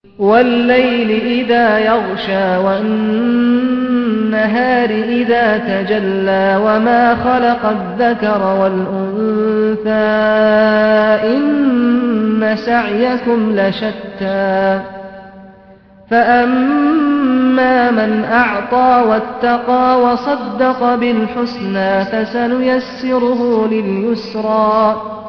والليل إذا يغشى والنهار إذا تجلى وما خلق الذكر والأنثى إن سعيكم لشتى فأما من أعطى واتقى وصدق بالحسنى فسنيسره لليسرى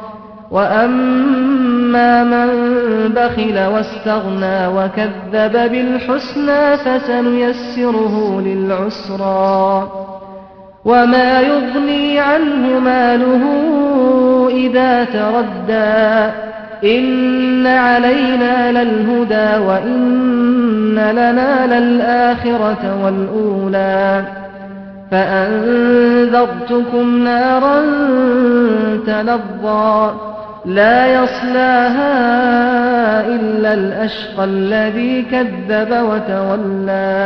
وأما من بخل واستغنى وكذب بالحسنى فسنيسره للعسرى وما يغني عنه ماله إذا تردى إن علينا للهدى وإن لنا للآخرة والأولى فأنذرتكم نارا تلظى لا يصلاها إلا الأشقى الذي كذب وتولى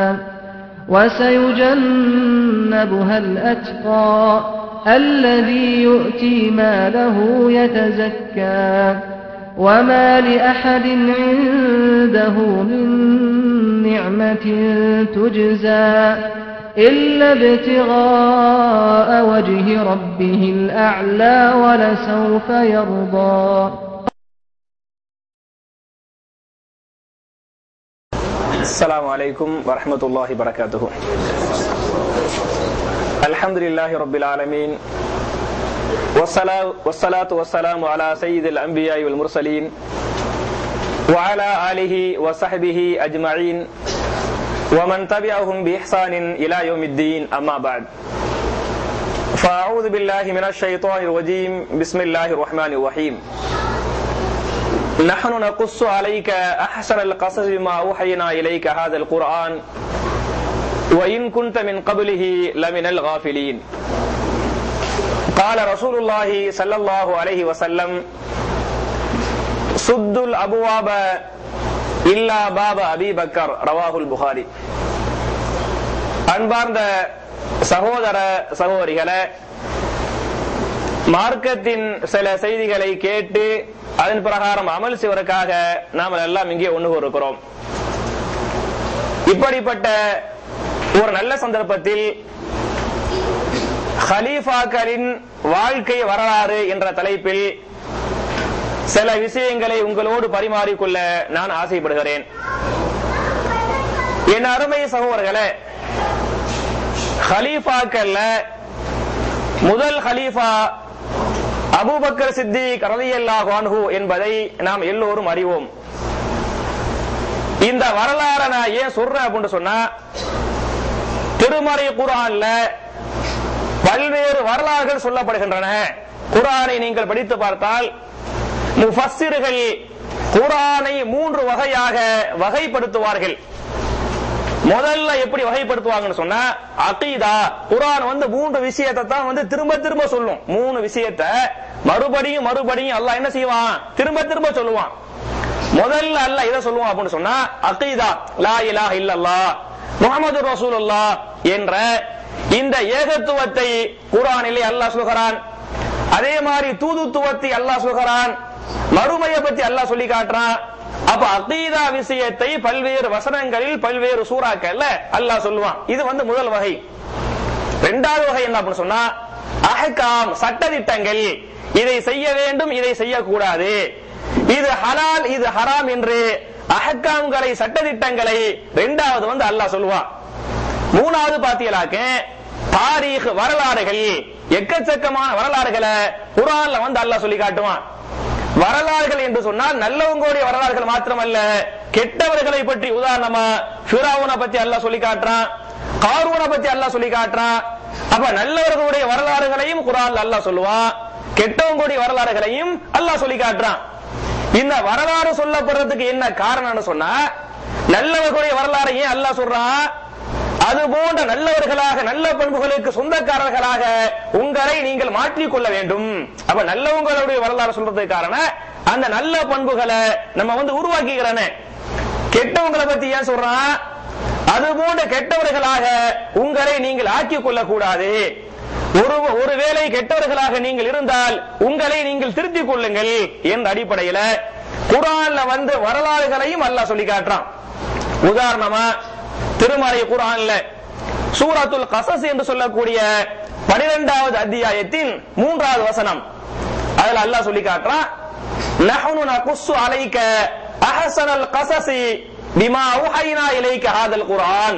وسيجنبها الأتقى الذي يؤتي ماله يتزكى وما لأحد عنده من نعمة تجزى إلا ابتغاء وجه ربه الأعلى ولسوف يرضى السلام عليكم ورحمة الله وبركاته الحمد لله رب العالمين والصلاة والسلام على سيد الأنبياء والمرسلين وعلى آله وصحبه أجمعين ومن تبعهم بإحسان إلى يوم الدين أما بعد فأعوذ بالله من الشيطان الرجيم بسم الله الرحمن الرحيم نحن نقص عليك أحسن القصص بما أوحينا إليك هذا القرآن وإن كنت من قبله لمن الغافلين قال رسول الله صلى الله عليه وسلم سدوا الأبواب இல்லா பாபா Abi Bakr ரவாஹுல் புகாரி அன்பார்ந்த சகோதர சகோதரிகளை மார்க்கத்தின் சில செய்திகளை கேட்டு அதன் பிரகாரம் அமல் செய்வதற்காக நாம் எல்லாம் இங்கே ஒன்று இருக்கிறோம் இப்படிப்பட்ட ஒரு நல்ல சந்தர்ப்பத்தில் ஹலீஃபாக்களின் வாழ்க்கை வரலாறு என்ற தலைப்பில் சில விஷயங்களை உங்களோடு பரிமாறிக்கொள்ள நான் ஆசைப்படுகிறேன் என் அருமை சகோதரர்களே ஹலீஃபாக்கல்ல முதல் ஹலீஃபா அபுபக்கர் சித்திக் ரலியல்லாஹு என்பதை நாம் எல்லோரும் அறிவோம் இந்த வரலாறை நான் ஏன் சொல்றேன் அப்படின்னு சொன்னா திருமறை குரான்ல பல்வேறு வரலாறுகள் சொல்லப்படுகின்றன குரானை நீங்கள் படித்து பார்த்தால் முஃபஸ்ஸிர்கள் குரானை மூன்று வகையாக வகைப்படுத்துவார்கள் முதல்ல எப்படி வகைப்படுத்துவாங்கன்னு சொன்னா அகீதா குரான் வந்து மூன்று விஷயத்தை தான் வந்து திரும்ப திரும்ப சொல்லும் மூணு விஷயத்த மறுபடியும் மறுபடியும் அல்லாஹ் என்ன செய்வான் திரும்ப திரும்ப சொல்லுவான் முதல்ல அல்ல இதை சொல்லுவான் அப்படின்னு சொன்னா அகீதா லா இலாஹ இல்லல்லாஹ் முகமது ரசூலுல்லா என்ற இந்த ஏகத்துவத்தை குரானிலே அல்லாஹ் சொல்கிறான் அதே மாதிரி தூதுத்துவத்தை அல்லாஹ் சொல்கிறான் மறுமையை பத்தி அல்லாஹ் சொல்லி காட்டுறான் அப்ப அகீதா விஷயத்தை பல்வேறு வசனங்களில் பல்வேறு சூறாக்கள்ல அல்லாஹ் சொல்லுவான் இது வந்து முதல் வகை இரண்டாவது வகை என்ன அப்படின்னு சொன்னா அஹகாம் சட்டதிட்டங்கள் இதை செய்ய வேண்டும் இதை செய்யக்கூடாது இது ஹலால் இது ஹராம் என்று அஹக்காம்களை சட்டதிட்டங்களை இரண்டாவது வந்து அல்லாஹ் சொல்லுவான் மூணாவது பாத்தீங்களாக்க தாரீக் வரலாறுகள் எக்கச்சக்கமான வரலாறுகளை குரான்ல வந்து அல்லாஹ் சொல்லி காட்டுவான் வரலாறுகள் என்று சொன்னால் நல்லவங்களுடைய வரலாறுகள் மாத்திரமல்ல கெட்டவர்களை பற்றி உதாரணமா ஃபிராவுனை பத்தி அல்லாஹ் சொல்லி காட்டுறான் காரூனை பத்தி அல்லாஹ் சொல்லி காட்டுறான் அப்ப நல்லவர்களுடைய வரலாறுகளையும் குரான்ல அல்லாஹ் சொல்லுவான் கெட்டவங்களுடைய வரலாறுகளையும் அல்லாஹ் சொல்லி காட்டுறான் இந்த வரலாறு சொல்லப்படுறதுக்கு என்ன காரணம்னு சொன்னா நல்லவர்களுடைய வரலாறு ஏன் அல்லாஹ் சொல்றான் அது போன்ற நல்லவர்களாக நல்ல பண்புகளுக்கு சொந்தக்காரர்களாக உங்களை நீங்கள் மாற்றிக் கொள்ள வேண்டும் அப்ப நல்லவங்களுடைய வரலாறு சொல்றதுக்கு காரணம் அந்த நல்ல பண்புகளை நம்ம வந்து உருவாக்கிக்கிறன கெட்டவங்களை பத்தி ஏன் சொல்றான் அது போன்ற கெட்டவர்களாக உங்களை நீங்கள் ஆக்கிக் கொள்ள கூடாது ஒரு ஒருவேளை கெட்டவர்களாக நீங்கள் இருந்தால் உங்களை நீங்கள் திருத்திக் கொள்ளுங்கள் என்ற அடிப்படையில குரான்ல வந்து வரலாறுகளையும் அல்லாஹ் சொல்லி காட்டுறான் உதாரணமா திருமறை குரான்ல சூரத்துல் கசஸ் என்று சொல்லக்கூடிய பனிரெண்டாவது அத்தியாயத்தின் மூன்றாவது வசனம் அதுல அல்லாஹ் சொல்லி காட்டுறான் நஹ்னு நகுஸ்ஸு அலைக அஹ்ஸனல் கஸஸி பிமா உஹைனா இலைக ஹாதல் குர்ஆன்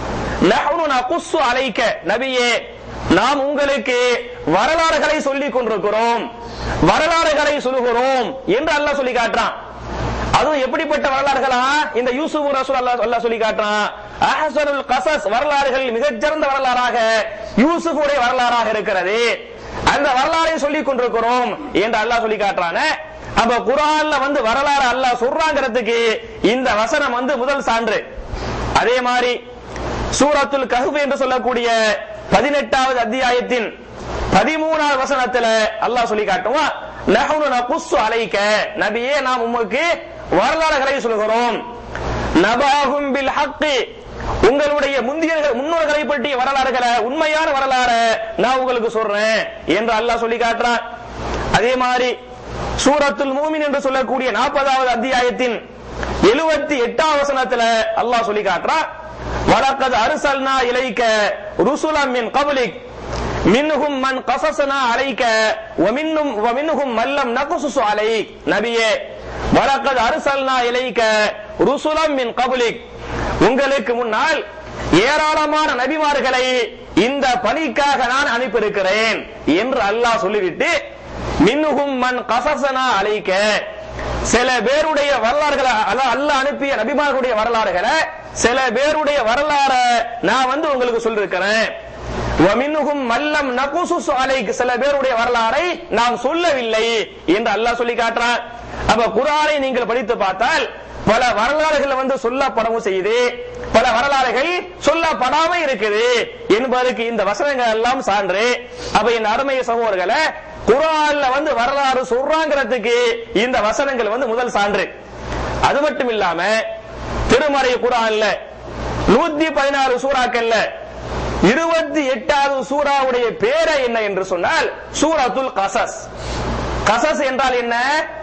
நஹ்னு நகுஸ்ஸு அலைக நபியே நாம் உங்களுக்கு வரலாறுகளை சொல்லிக் கொண்டிருக்கிறோம் வரலாறுகளை சொல்லுகிறோம் என்று அல்லாஹ் சொல்லி காட்டுறான் அதுவும் எப்படிப்பட்ட வரலாறுகளா இந்த யூசுப் ரசூல் அல்லாஹ் அல்லாஹ் சொல்லி காட்டுறான் அஹ்ஸனுல் கஸஸ் வரலாறுகள் மிகச்சிறந்த வரலாறாக யூசுஃபுடைய வரலாறாக இருக்கிறது அந்த வரலாறை சொல்லிக் கொண்டிருக்கிறோம் என்று அல்லாஹ் சொல்லி காட்டுறானே அப்ப குரான்ல வந்து வரலாறு அல்லாஹ் சொல்றாங்கிறதுக்கு இந்த வசனம் வந்து முதல் சான்று அதே மாதிரி சூரத்துல் கஹ்ஃப் என்று சொல்லக்கூடிய பதினெட்டாவது அத்தியாயத்தின் பதிமூணாவது வசனத்துல அல்லாஹ் சொல்லி காட்டுவான் நஹ்னு நகுஸ்ஸு அலைக்க நபியே நாம் உமக்கு வரலாறுகளை சொல்கிறோம் நபாகும் பில் ஹக்கி உங்களுடைய முந்திய முன்னோர்களை பற்றிய வரலாறுகளை உண்மையான வரலாறு நான் உங்களுக்கு சொல்றேன் என்று அல்லாஹ் சொல்லி காட்டுறான் அதே மாதிரி சூரத்துல் மூமின் என்று சொல்லக்கூடிய நாற்பதாவது அத்தியாயத்தின் எழுபத்தி எட்டாம் வசனத்துல அல்லாஹ் சொல்லி காட்டுறான் வலக்கது அரிசல்னா இலைக்க ருசுலம் மின் கபலிக் மின்ஹும் மன் கசசனா அலைக்க வமின்னும் வமின்ஹும் மல்லம் நகுசுசு அலைக் நபியே வலக்கது அரிசல்னா இலைக்க ருசுலம் மின் கபலிக் உங்களுக்கு முன்னால் ஏராளமான நபிமார்களை இந்த பணிக்காக நான் அனுப்பியிருக்கிறேன் என்று அல்லாஹ் சொல்லிவிட்டு மின்னுகும் மன் கசசனா அழைக்க சில பேருடைய வரலாறுகளை அல்லாஹ் அனுப்பிய நபிமார்களுடைய வரலாறுகளை சில பேருடைய வரலாறை நான் வந்து உங்களுக்கு சொல்லிருக்கிறேன் மின்னுகும் மல்லம் நகுசுசு அலைக்கு சில பேருடைய வரலாறை நாம் சொல்லவில்லை என்று அல்லாஹ் சொல்லி காட்டுறான் அப்ப குரானை நீங்கள் படித்து பார்த்தால் பல வரலாறுகள் வந்து சொல்லப்படவும் செய்யுது பல வரலாறுகள் சொல்லப்படாம இருக்குது என்பதற்கு இந்த வசனங்கள் எல்லாம் சான்று அப்ப இந்த அருமைய சகோதரர்களை குரான்ல வந்து வரலாறு சொல்றாங்கிறதுக்கு இந்த வசனங்கள் வந்து முதல் சான்று அது மட்டும் இல்லாம திருமறை குரான்ல நூத்தி பதினாறு சூறாக்கள்ல இருபத்தி எட்டாவது சூறாவுடைய பேரை என்ன என்று சொன்னால் சூரத்துல் கசஸ் கசஸ் என்றால் என்ன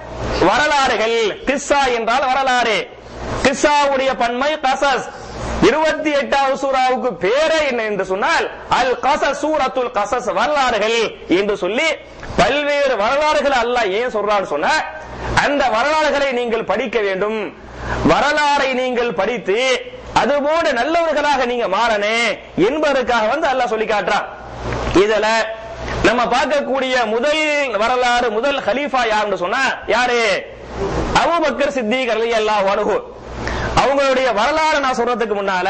வரலாறுகள் கிஸ்ஸா என்றால் வரலாறு கிஸ்ஸாவுடைய பன்மை கசஸ் இருபத்தி எட்டாவது சூறாவுக்கு பேரே என்ன என்று சொன்னால் அல் கசஸ் சூரத்துல் கசஸ் வரலாறுகள் என்று சொல்லி பல்வேறு வரலாறுகள் அல்லாஹ் ஏன் சொல்றான்னு சொன்ன அந்த வரலாறுகளை நீங்கள் படிக்க வேண்டும் வரலாறை நீங்கள் படித்து அதுபோல நல்லவர்களாக நீங்க மாறனே என்பதற்காக வந்து அல்லாஹ் சொல்லி காட்டுறான் இதுல நம்ம பார்க்கக்கூடிய முதல் வரலாறு முதல் ஹலீஃபா யாருன்னு சொன்னா யாரு அபூபக்கர் சித்திக் ரலியல்லாஹு அன்ஹு அவங்களுடைய வரலாறு நான் சொல்றதுக்கு முன்னால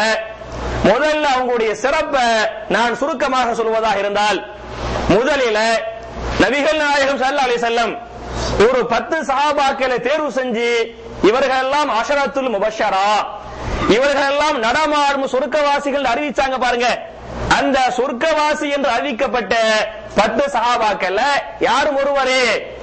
முதல்ல அவங்களுடைய சிறப்பை நான் சுருக்கமாக சொல்வதாக இருந்தால் முதலில நபிகள் நாயகம் ஸல்லல்லாஹு அலைஹி வஸல்லம் ஒரு பத்து சஹாபாக்களை தேர்வு செஞ்சு இவர்கள் எல்லாம் அஷரத்துல் முபஷரா இவர்கள் எல்லாம் நடமாடும் சொர்க்கவாசிகள் அறிவிச்சாங்க பாருங்க அந்த சொர்க்கவாசி என்று அறிவிக்கப்பட்ட பத்து சஹாபாக்கள்ல யாரும் ஒருவரே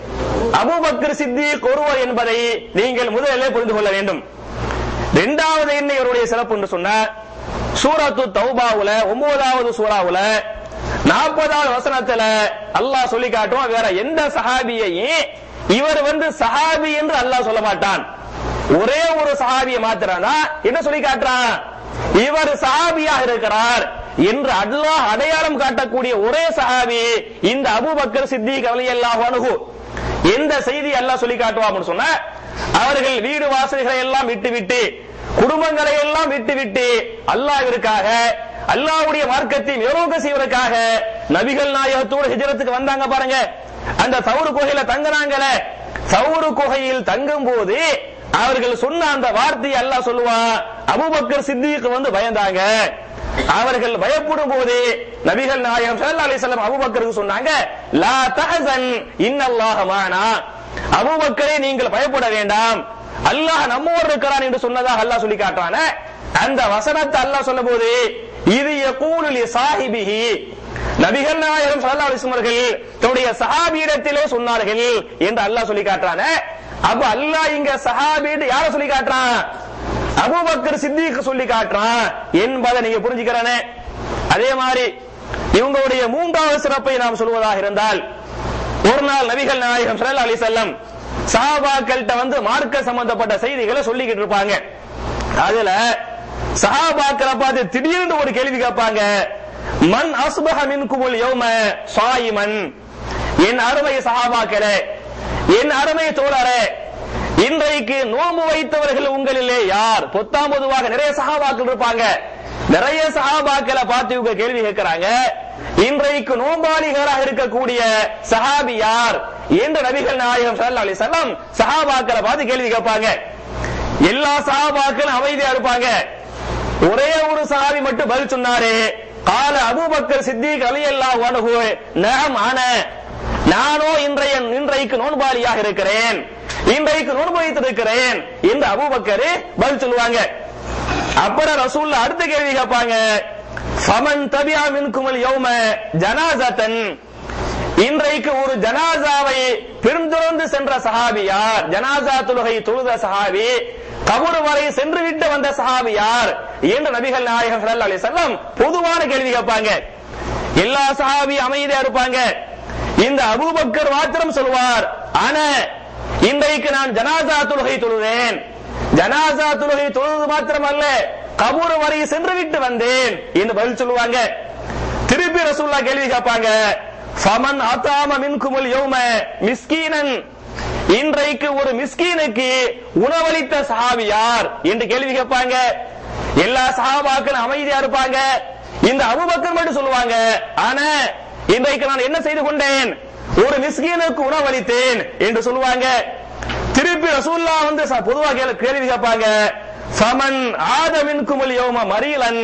அபூபக்கர் சித்திக் ஒருவர் என்பதை நீங்கள் முதலிலே புரிந்து கொள்ள வேண்டும் இரண்டாவது என்ன இவருடைய சிறப்பு என்று சொன்னா சூரத்து தௌபாவுல ஒன்பதாவது சூறாவுல நாற்பதாவது வசனத்துல அல்லாஹ் சொல்லி காட்டுவான் வேற எந்த சஹாபியையும் இவர் வந்து சஹாபி என்று அல்லாஹ் சொல்ல மாட்டான் ஒரே ஒரு சஹாபியை மாத்திரானா என்ன சொல்லி காட்டுறான் இவர் சஹாபியாக இருக்கிறார் என்று அல்லாஹ் அடையாளம் காட்டக்கூடிய ஒரே சஹாபி இந்த அபூபக்கர் சித்திக் ரலியல்லாஹு அன்ஹு எந்த செய்தி அல்லாஹ் சொல்லி காட்டுவான்னு சொன்னா அவர்கள் வீடு வாசல்களை எல்லாம் விட்டுவிட்டு குடும்பங்களை எல்லாம் விட்டுவிட்டு அல்லாஹ்விற்காக அல்லாஹ்வுடைய மார்க்கத்தை நிரோக செய்வதற்காக நபிகள் நாயகத்தோடு ஹிஜரத்துக்கு வந்தாங்க பாருங்க அந்த சவுரு குகையில தங்குனாங்களே சவுரு குகையில் தங்கும் போது அவர்கள் சொன்ன அந்த வார்த்தையை அல்லாஹ் சொல்லுவான் அபூபக்கர் சித்திக்கு வந்து பயந்தாங்க அவர்கள் பயப்படும் போது நபிகள் நாயகம் ஸல்லல்லாஹு அலைஹி வஸல்லம் அபூபக்கருக்கு சொன்னாங்க லா தஹசன் இன்னல்லாஹ மானா அபூபக்கரே நீங்கள் பயப்பட வேண்டாம் அல்லாஹ் நம்மோடு இருக்கிறான் என்று சொன்னதாக அல்லாஹ் சொல்லி காட்டுறான அந்த வசனத்தை அல்லாஹ் சொல்லும்போது இது யகூலு லி சாஹிபிஹி நபிகள் நாயகம் ஸல்லல்லாஹு அலைஹி வஸல்லம் அவர்கள் தன்னுடைய சஹாபியிடத்திலே சொன்னார்கள் என்று அல்லாஹ் சொல்லி காட்டுறான அப்ப அல்லாஹ் இங்க சஹாபின்னு யார சொல்லி காட்டுறான் அபூபக்கர் சித்திக்கு சொல்லி காட்டுறான் என்பதை நீங்க புரிஞ்சுக்கிறானே அதே மாதிரி இவங்களுடைய மூன்றாவது சிறப்பை நாம் சொல்வதாக இருந்தால் ஒரு நாள் நபிகள் நாயகம் ஸல்லல்லாஹு அலைஹி வஸல்லம் சஹாபாக்கள்கிட்ட வந்து மார்க்க சம்பந்தப்பட்ட செய்திகளை சொல்லிக்கிட்டு இருப்பாங்க அதுல சஹாபாக்களை பார்த்து திடீர்னு ஒரு கேள்வி கேட்பாங்க மன் அஸ்பஹ மின்குமுல் யௌம சாயிமன் என் அருமை சஹாபாக்களே என் அருமை தோழரே இன்றைக்கு நோம்பு வைத்தவர்கள் உங்களிலே யார் பொத்தாம் பொதுவாக நிறைய சஹாபாக்கள் இருப்பாங்க நிறைய சஹாபாக்களை பார்த்து இவங்க கேள்வி கேட்கிறாங்க இன்றைக்கு நோம்பாளிகளாக இருக்கக்கூடிய சஹாபி யார் என்று நபிகள் நாயகம் ஸல்லல்லாஹு அலைஹி வஸல்லம் சஹாபாக்களை பார்த்து கேள்வி கேட்பாங்க எல்லா சஹாபாக்களும் அமைதியா இருப்பாங்க ஒரே ஒரு சஹாபி மட்டும் பதில் சொன்னாரு கால அபூபக்கர் சித்திக் ரலியல்லாஹு அன்ஹு நஅம் அன நானோ இன்றைய இன்றைக்கு நோன்பாளியாக இருக்கிறேன் இன்றைக்கு நோன்பு வைத்திருக்கிறேன் என்று அபூபக்கர் பதில் சொல்லுவாங்க அப்புறம் ரசூல்ல அடுத்த கேள்வி கேட்பாங்க ஃபமன் தபியா மின்குமல் யௌம ஜனாசத்தன் இன்றைக்கு ஒரு ஜனாசாவை பின்தொடர்ந்து சென்ற சஹாபி யார் ஜனாசா தொழுகை தொழுத சஹாபி கபரு வரை சென்று விட்டு வந்த சஹாபி யார் என்று நபிகள் நாயகம் ஸல்லல்லாஹு அலைஹி வஸல்லம் பொதுவான கேள்வி கேட்பாங்க எல்லா சஹாபி அமைதியா இருப்பாங்க இந்த அபூபக்கர் மாத்திரம் சொல்வார் ஆனா இன்றைக்கு நான் ஜனாசா தொழுகை தொழுதேன் ஜனாசா தொழுகை தொழுது மாத்திரமல்ல கபூர் வரை சென்று விட்டு வந்தேன் என்று பதில் சொல்லுவாங்க திருப்பி ரசூல்லா கேள்வி கேட்பாங்க ஃபமன் அத்தாம மின்குமுல் யௌம மிஸ்கீனன் இன்றைக்கு ஒரு மிஸ்கீனுக்கு உணவளித்த சஹாபி யார் என்று கேள்வி கேட்பாங்க எல்லா சஹாபாக்களும் அமைதியா இருப்பாங்க இந்த அபூபக்கர் மட்டும் சொல்லுவாங்க ஆனா இன்றைக்கு நான் என்ன செய்து கொண்டேன் ஒரு மிஸ்கீனுக்கு உணவளித்தேன் என்று சொல்லுவாங்க திருப்பி ரசூல்லா வந்து ச- பொதுவா கேளு- கேள்வி கேட்பாங்க ஃபமன் ஆதமின்குமுல் யௌம மரீலன்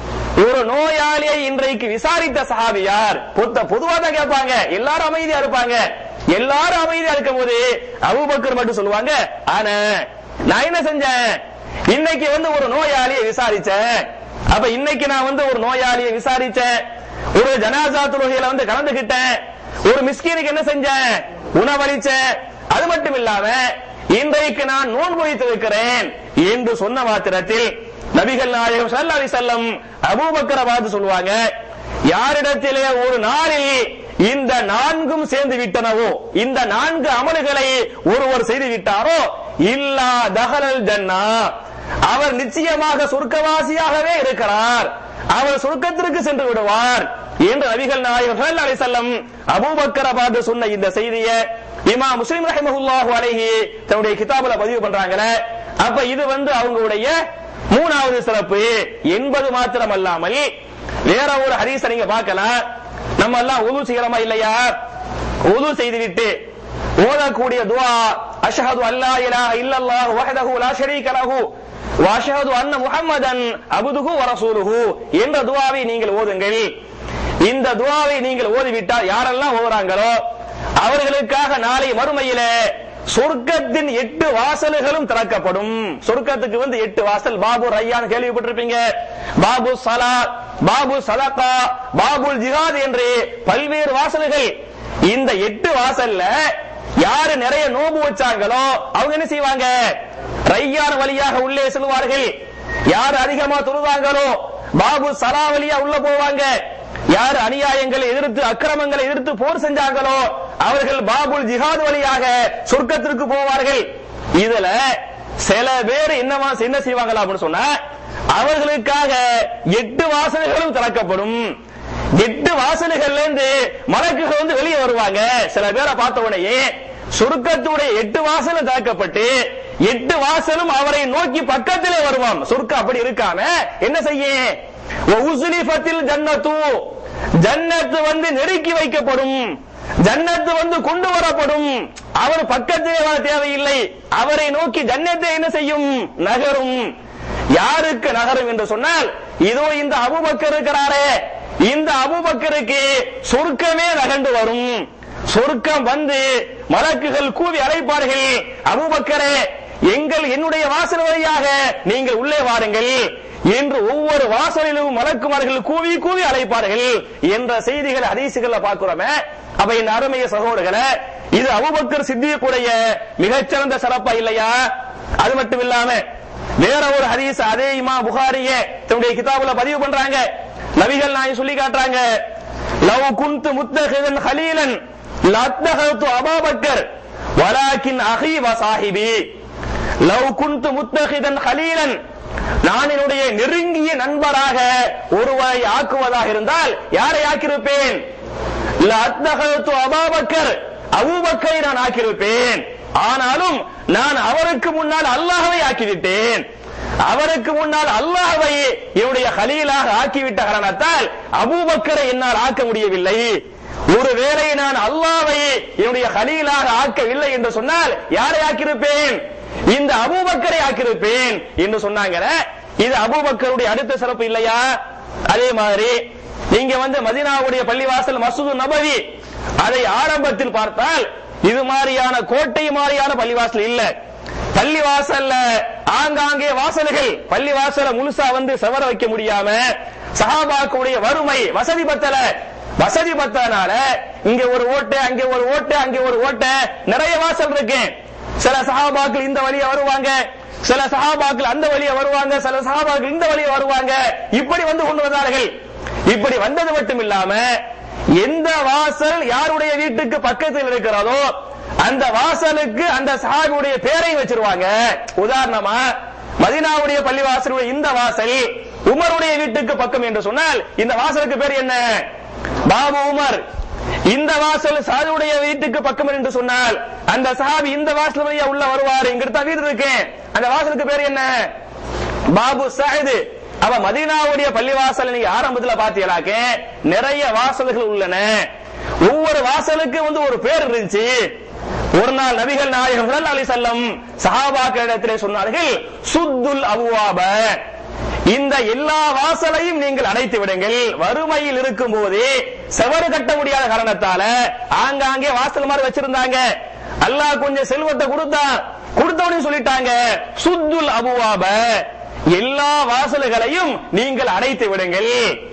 ஒரு நோயாளியை இன்றைக்கு விசாரித்த சஹாபி யார் பொத்த பொதுவா தான் கேட்பாங்க எல்லாரும் அமைதியா இருப்பாங்க எல்லாரும் அமைதியா இருக்கும் போது அபூபக்கர் மட்டும் சொல்லுவாங்க ஆனா நான் என்ன செஞ்சேன் இன்னைக்கு வந்து ஒரு நோயாளியை விசாரிச்சேன் அப்ப இன்னைக்கு நான் வந்து ஒரு நோயாளியை விசாரிச்சேன் ஒரு ஜனாசா தொழுகையில வந்து கலந்துகிட்டேன் ஒரு மிஸ்கீனுக்கு என்ன செஞ்சேன் உணவளிச்சேன் அது மட்டும் இல்லாம இன்றைக்கு நான் நோன்பு வைத்திருக்கிறேன் என்று சொன்ன மாத்திரத்தில் நபிகள் நாயகம் ஸல்லல்லாஹு அலைஹி வஸல்லம் அபூபக்கரை பார்த்து சொல்லுவாங்க யாரிடத்திலே ஒரு நாளில் இந்த நான்கும் சேர்ந்து விட்டனவோ இந்த நான்கு அமல்களை ஒருவர் செய்து விட்டாரோ இல்லா தஹலல் ஜன்னா அவர் நிச்சயமாக சொர்க்கவாசியாகவே இருக்கிறார் அவர் சொர்க்கத்திற்கு சென்று விடுவார் என்று நபிகள் நாயகம் ஸல்லல்லாஹு அலைஹி வஸல்லம் அபூபக்கரை பார்த்து சொன்ன இந்த செய்தியை இமாம் முஸ்லிம் ரஹிமஹுல்லாஹு அலைஹி தன்னுடைய கிதாபுல பதிவு பண்றாங்களே அப்ப இது வந்து அவங்களுடைய மூணாவது சிறப்பு என்பது மாத்திரம் அல்லாமல் வேற ஒரு ஹதீஸ நீங்க பார்க்கலாம் நம்ம எல்லாம் உது செய்யறோமா இல்லையா உது செய்துவிட்டு ஓதக்கூடிய துஆ அஷ்ஹது அல்லா இலாஹ இல்லல்லாஹு வஹ்தஹு லா ஷரீக லஹு வஅஷ்ஹது அன்ன முஹம்மதன் அப்துஹு வ ரசூலுஹு என்ற துஆவை நீங்கள் ஓதுங்கள் இந்த துஆவை நீங்கள் ஓதிவிட்டால் யாரெல்லாம் ஓதுறாங்களோ அவர்களுக்காக நாளை மறுமையிலே சொர்க்கத்தின் எட்டு வாசல்களும் திறக்கப்படும் சொர்க்கத்துக்கு வந்து எட்டு வாசல் பாபு ரையான் கேள்விப்பட்டிருப்பீங்க பாபு சலாத் பாபு சதகா பாபுல் ஜிஹாத் என்று பல்வேறு வாசல்கள் இந்த எட்டு வாசல்ல யாரு நிறைய நோம்பு வச்சாங்களோ அவங்க என்ன செய்வாங்க ரையான் வழியாக உள்ளே செல்வார்கள் யார் அதிகமா தொழுதாங்களோ பாபு சலா வழியா உள்ள போவாங்க யார் அநியாயங்களை எதிர்த்து அக்கிரமங்களை எதிர்த்து போர் செஞ்சாங்களோ அவர்கள் பாபுல் ஜிஹாத் வழியாக சொர்க்கத்திற்கு போவார்கள் இதுல சில பேர் என்னவா என்ன செய்வாங்களா அப்படின்னு சொன்னா அவர்களுக்காக எட்டு வாசல்களும் திறக்கப்படும் எட்டு வாசல்கள்ல இருந்து மலக்குகள் வந்து வெளியே வருவாங்க சில பேரை பார்த்த உடனே சொர்க்கத்துடைய எட்டு வாசலும் திறக்கப்பட்டு எட்டு வாசலும் அவரை நோக்கி பக்கத்திலே வருவான் சொர்க்கம் அப்படி இருக்காம என்ன செய்ய உசுலிஃபத்தில் ஜன்னத்து ஜன்னத்து வந்து நெருக்கி வைக்கப்படும் ஜன்னத்து வந்து கொண்டு வரப்படும் அவர் பக்கத்திலே வர தேவையில்லை அவரை நோக்கி ஜன்னத்தை என்ன செய்யும் நகரும் யாருக்கு நகரும் என்று சொன்னால் இதோ இந்த அபுபக்கர் இருக்கிறாரே இந்த அபுபக்கருக்கு சொர்க்கமே நகர்ந்து வரும் சொர்க்கம் வந்து மலக்குகள் கூவி அழைப்பார்கள் அபுபக்கரே எங்கள் என்னுடைய வாசல் வழியாக நீங்கள் உள்ளே வாருங்கள் என்று ஒவ்வொரு வாசலிலும் மலக்குமார்கள் கூவி கூவி அழைப்பார்கள் என்ற செய்திகள் அதிசுகளை பார்க்கிறோமே அப்ப இந்த அருமைய சகோதரர்களே இது அபுபக்கர் சித்தியக்குடைய மிகச்சிறந்த சிறப்பா இல்லையா அது மட்டும் இல்லாம வேற ஒரு ஹதீஸ் அதே இமா புகாரியே தன்னுடைய கிதாபுல பதிவு பண்றாங்க நபிகள் நாய் சொல்லி காட்டுறாங்க லவ் குந்து முத்தஹிதன் ஹலீலன் லத்தஹத்து அபாபக்கர் வலாக்கின் அகி வசாஹிபி லவ் குந்து முத்தஹிதன் ஹலீலன் நான் என்னுடைய நெருங்கிய நண்பராக ஒருவரை ஆக்குவதாக இருந்தால் யாரை ஆக்கியிருப்பேன் லஅத்தகத்து அபாபக்கர் அபூபக்கரை நான் ஆக்கியிருப்பேன் ஆனாலும் நான் அவருக்கு முன்னால் அல்லாஹ்வை ஆக்கிவிட்டேன் அவருக்கு முன்னால் அல்லாஹ்வை என்னுடைய ஹலீலாக ஆக்கிவிட்ட காரணத்தால் அபூபக்கரை என்னால் ஆக்க முடியவில்லை ஒருவேளை நான் அல்லாஹ்வை என்னுடைய ஹலீலாக ஆக்கவில்லை என்று சொன்னால் யாரை ஆக்கியிருப்பேன் இந்த அபூபக்கரை ஆக்கியிருப்பேன் என்று சொன்னாங்க இது அபூபக்கருடைய அடுத்த சிறப்பு இல்லையா அதே மாதிரி நீங்க வந்து மதீனாவுடைய பள்ளிவாசல் மசூது நபவி அதை ஆரம்பத்தில் பார்த்தால் இது மாதிரியான கோட்டை மாதிரியான பள்ளிவாசல் இல்ல பள்ளிவாசல்ல ஆங்காங்கே வாசல்கள் பள்ளிவாசல முழுசா வந்து செவர வைக்க முடியாம சஹாபாக்குடைய வறுமை வசதி பத்தல வசதி பத்தனால இங்க ஒரு ஓட்டை அங்கே ஒரு ஓட்டை அங்கே ஒரு ஓட்டை நிறைய வாசல் இருக்கு சில சஹாபாக்கள் இந்த வழியா வருவாங்க சில சஹாபாக்கள் அந்த வழியா வருவாங்க சில சஹாபாக்கள் இந்த வழியா வருவாங்க இப்படி வந்து கொண்டு வந்தார்கள் இப்படி வந்தது மட்டும் இல்லாம எந்த வாசல் யாருடைய வீட்டுக்கு பக்கத்தில் இருக்கிறதோ அந்த வாசலுக்கு அந்த சஹாபியுடைய பேரை வச்சிருவாங்க உதாரணமா மதினாவுடைய பள்ளிவாசலுடைய இந்த வாசல் உமருடைய வீட்டுக்கு பக்கம் என்று சொன்னால் இந்த வாசலுக்கு பேர் என்ன பாபு உமர் இந்த வாசல் சாதுடைய வீட்டுக்கு பக்கம் என்று சொன்னால் அந்த சஹாபி இந்த வாசல் வழியா உள்ள வருவார் இங்கிட்டு தான் வீடு இருக்கு அந்த வாசலுக்கு பேர் என்ன பாபு சாயிது அவ மதீனாவுடைய பள்ளிவாசல் நீங்க ஆரம்பத்துல பாத்தீங்களாக்க நிறைய வாசல்கள் உள்ளன ஒவ்வொரு வாசலுக்கு வந்து ஒரு பேர் இருந்துச்சு ஒரு நாள் நபிகள் நாயகம் ஸல்லல்லாஹு அலைஹி வஸல்லம் சஹாபாக்களிடத்திலே சொன்னார்கள் சுத்துல் அபுவாப இந்த எல்லா வாசலையும் நீங்கள் அடைத்து விடுங்கள் வறுமையில் இருக்கும் போது செவறு கட்ட முடியாத காரணத்தால ஆங்காங்கே வாசல் மாதிரி வச்சிருந்தாங்க அல்லாஹ் கொஞ்சம் செல்வத்தை கொடுத்தான் கொடுத்தவனையும் சொல்லிட்டாங்க சுத்துல் அபுவாப எல்லா வாசல்களையும் நீங்கள் அடைத்து விடுங்கள்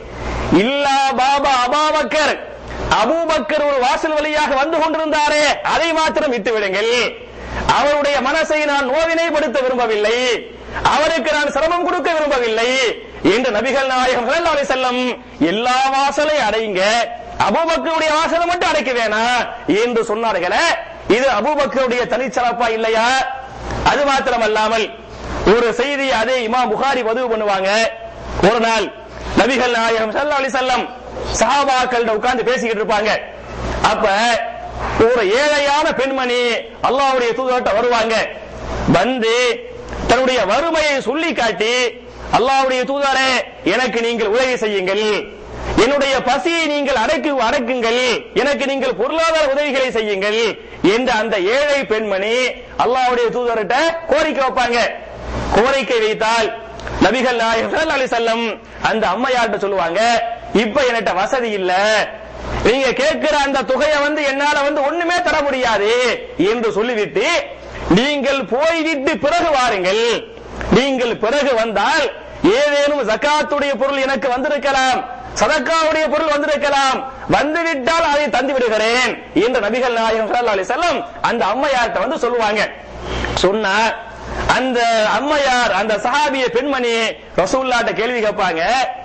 இல்லா பாபா அபாபக்கர் அபூபக்கர் ஒரு வாசல் வழியாக வந்து கொண்டிருந்தாரே அதை மாத்திரம் விட்டு விடுங்கள் அவருடைய மனசை நான் நோவினைப்படுத்த விரும்பவில்லை அவருக்கு நான் சிரமம் கொடுக்க விரும்பவில்லை என்று நபிகள் நாயகம் ஸல்லல்லாஹு அலைஹி வஸல்லம் எல்லா வாசலை அடைங்க அபூபக்கருடைய வாசலை மட்டும் அடைக்க வேணாம் என்று சொன்னார்களே இது அபூபக்கருடைய தனிச்சிறப்பா இல்லையா அது மாத்திரமல்லாமல் ஒரு செய்தி அதே இமாம் புகாரி பதிவு பண்ணுவாங்க ஒரு நாள் நபிகள் நாயகம் ஸல்லல்லாஹு அலைஹி வஸல்லம் சஹாபாக்கள் உட்கார்ந்து பேசிக்கிட்டு இருப்பாங்க அப்ப ஒரு ஏழையான பெண்மணி அல்லாஹ்வுடைய தூதர்கிட்ட வருவாங்க வந்து தன்னுடைய வறுமையை சொல்லி காட்டி அல்லாஹ்வுடைய தூதரே எனக்கு நீங்கள் உதவி செய்யுங்கள் என்னுடைய பசியை நீங்கள் அடக்கு அடக்குங்கள் எனக்கு நீங்கள் பொருளாதார உதவிகளை செய்யுங்கள் என்று அந்த ஏழை பெண்மணி அல்லாஹ்வுடைய தூதர்கிட்ட கோரிக்கை வைப்பாங்க கோரிக்கை வைத்தால் நபிகள் நாயகம் ஸல்லல்லாஹு அலைஹி வஸல்லம் அந்த அம்மையார்ட்ட சொல்லுவாங்க இப்ப என்கிட்ட வசதி இல்ல நீங்க கேட்கிற அந்த தொகையை வந்து என்னால வந்து ஒண்ணுமே தர முடியாது என்று சொல்லிவிட்டு நீங்கள் போய்விட்டு பிறகு வாருங்கள் நீங்கள் பிறகு வந்தால் ஏதேனும் ஜகாத்துடைய பொருள் எனக்கு வந்திருக்கலாம் சதக்காவுடைய பொருள் வந்திருக்கலாம் வந்துவிட்டால் அதை தந்து விடுகிறேன் என்று நபிகள் நாயகம் ஸல்லல்லாஹு அலைஹி வஸல்லம் அந்த அம்மையார்ட்ட வந்து சொல்லுவாங்க சொன்னா அந்த அம்மையார் அந்த சஹாபிய பெண்மணி ரசூல்லாட்ட கேள்வி கேட்பாங்க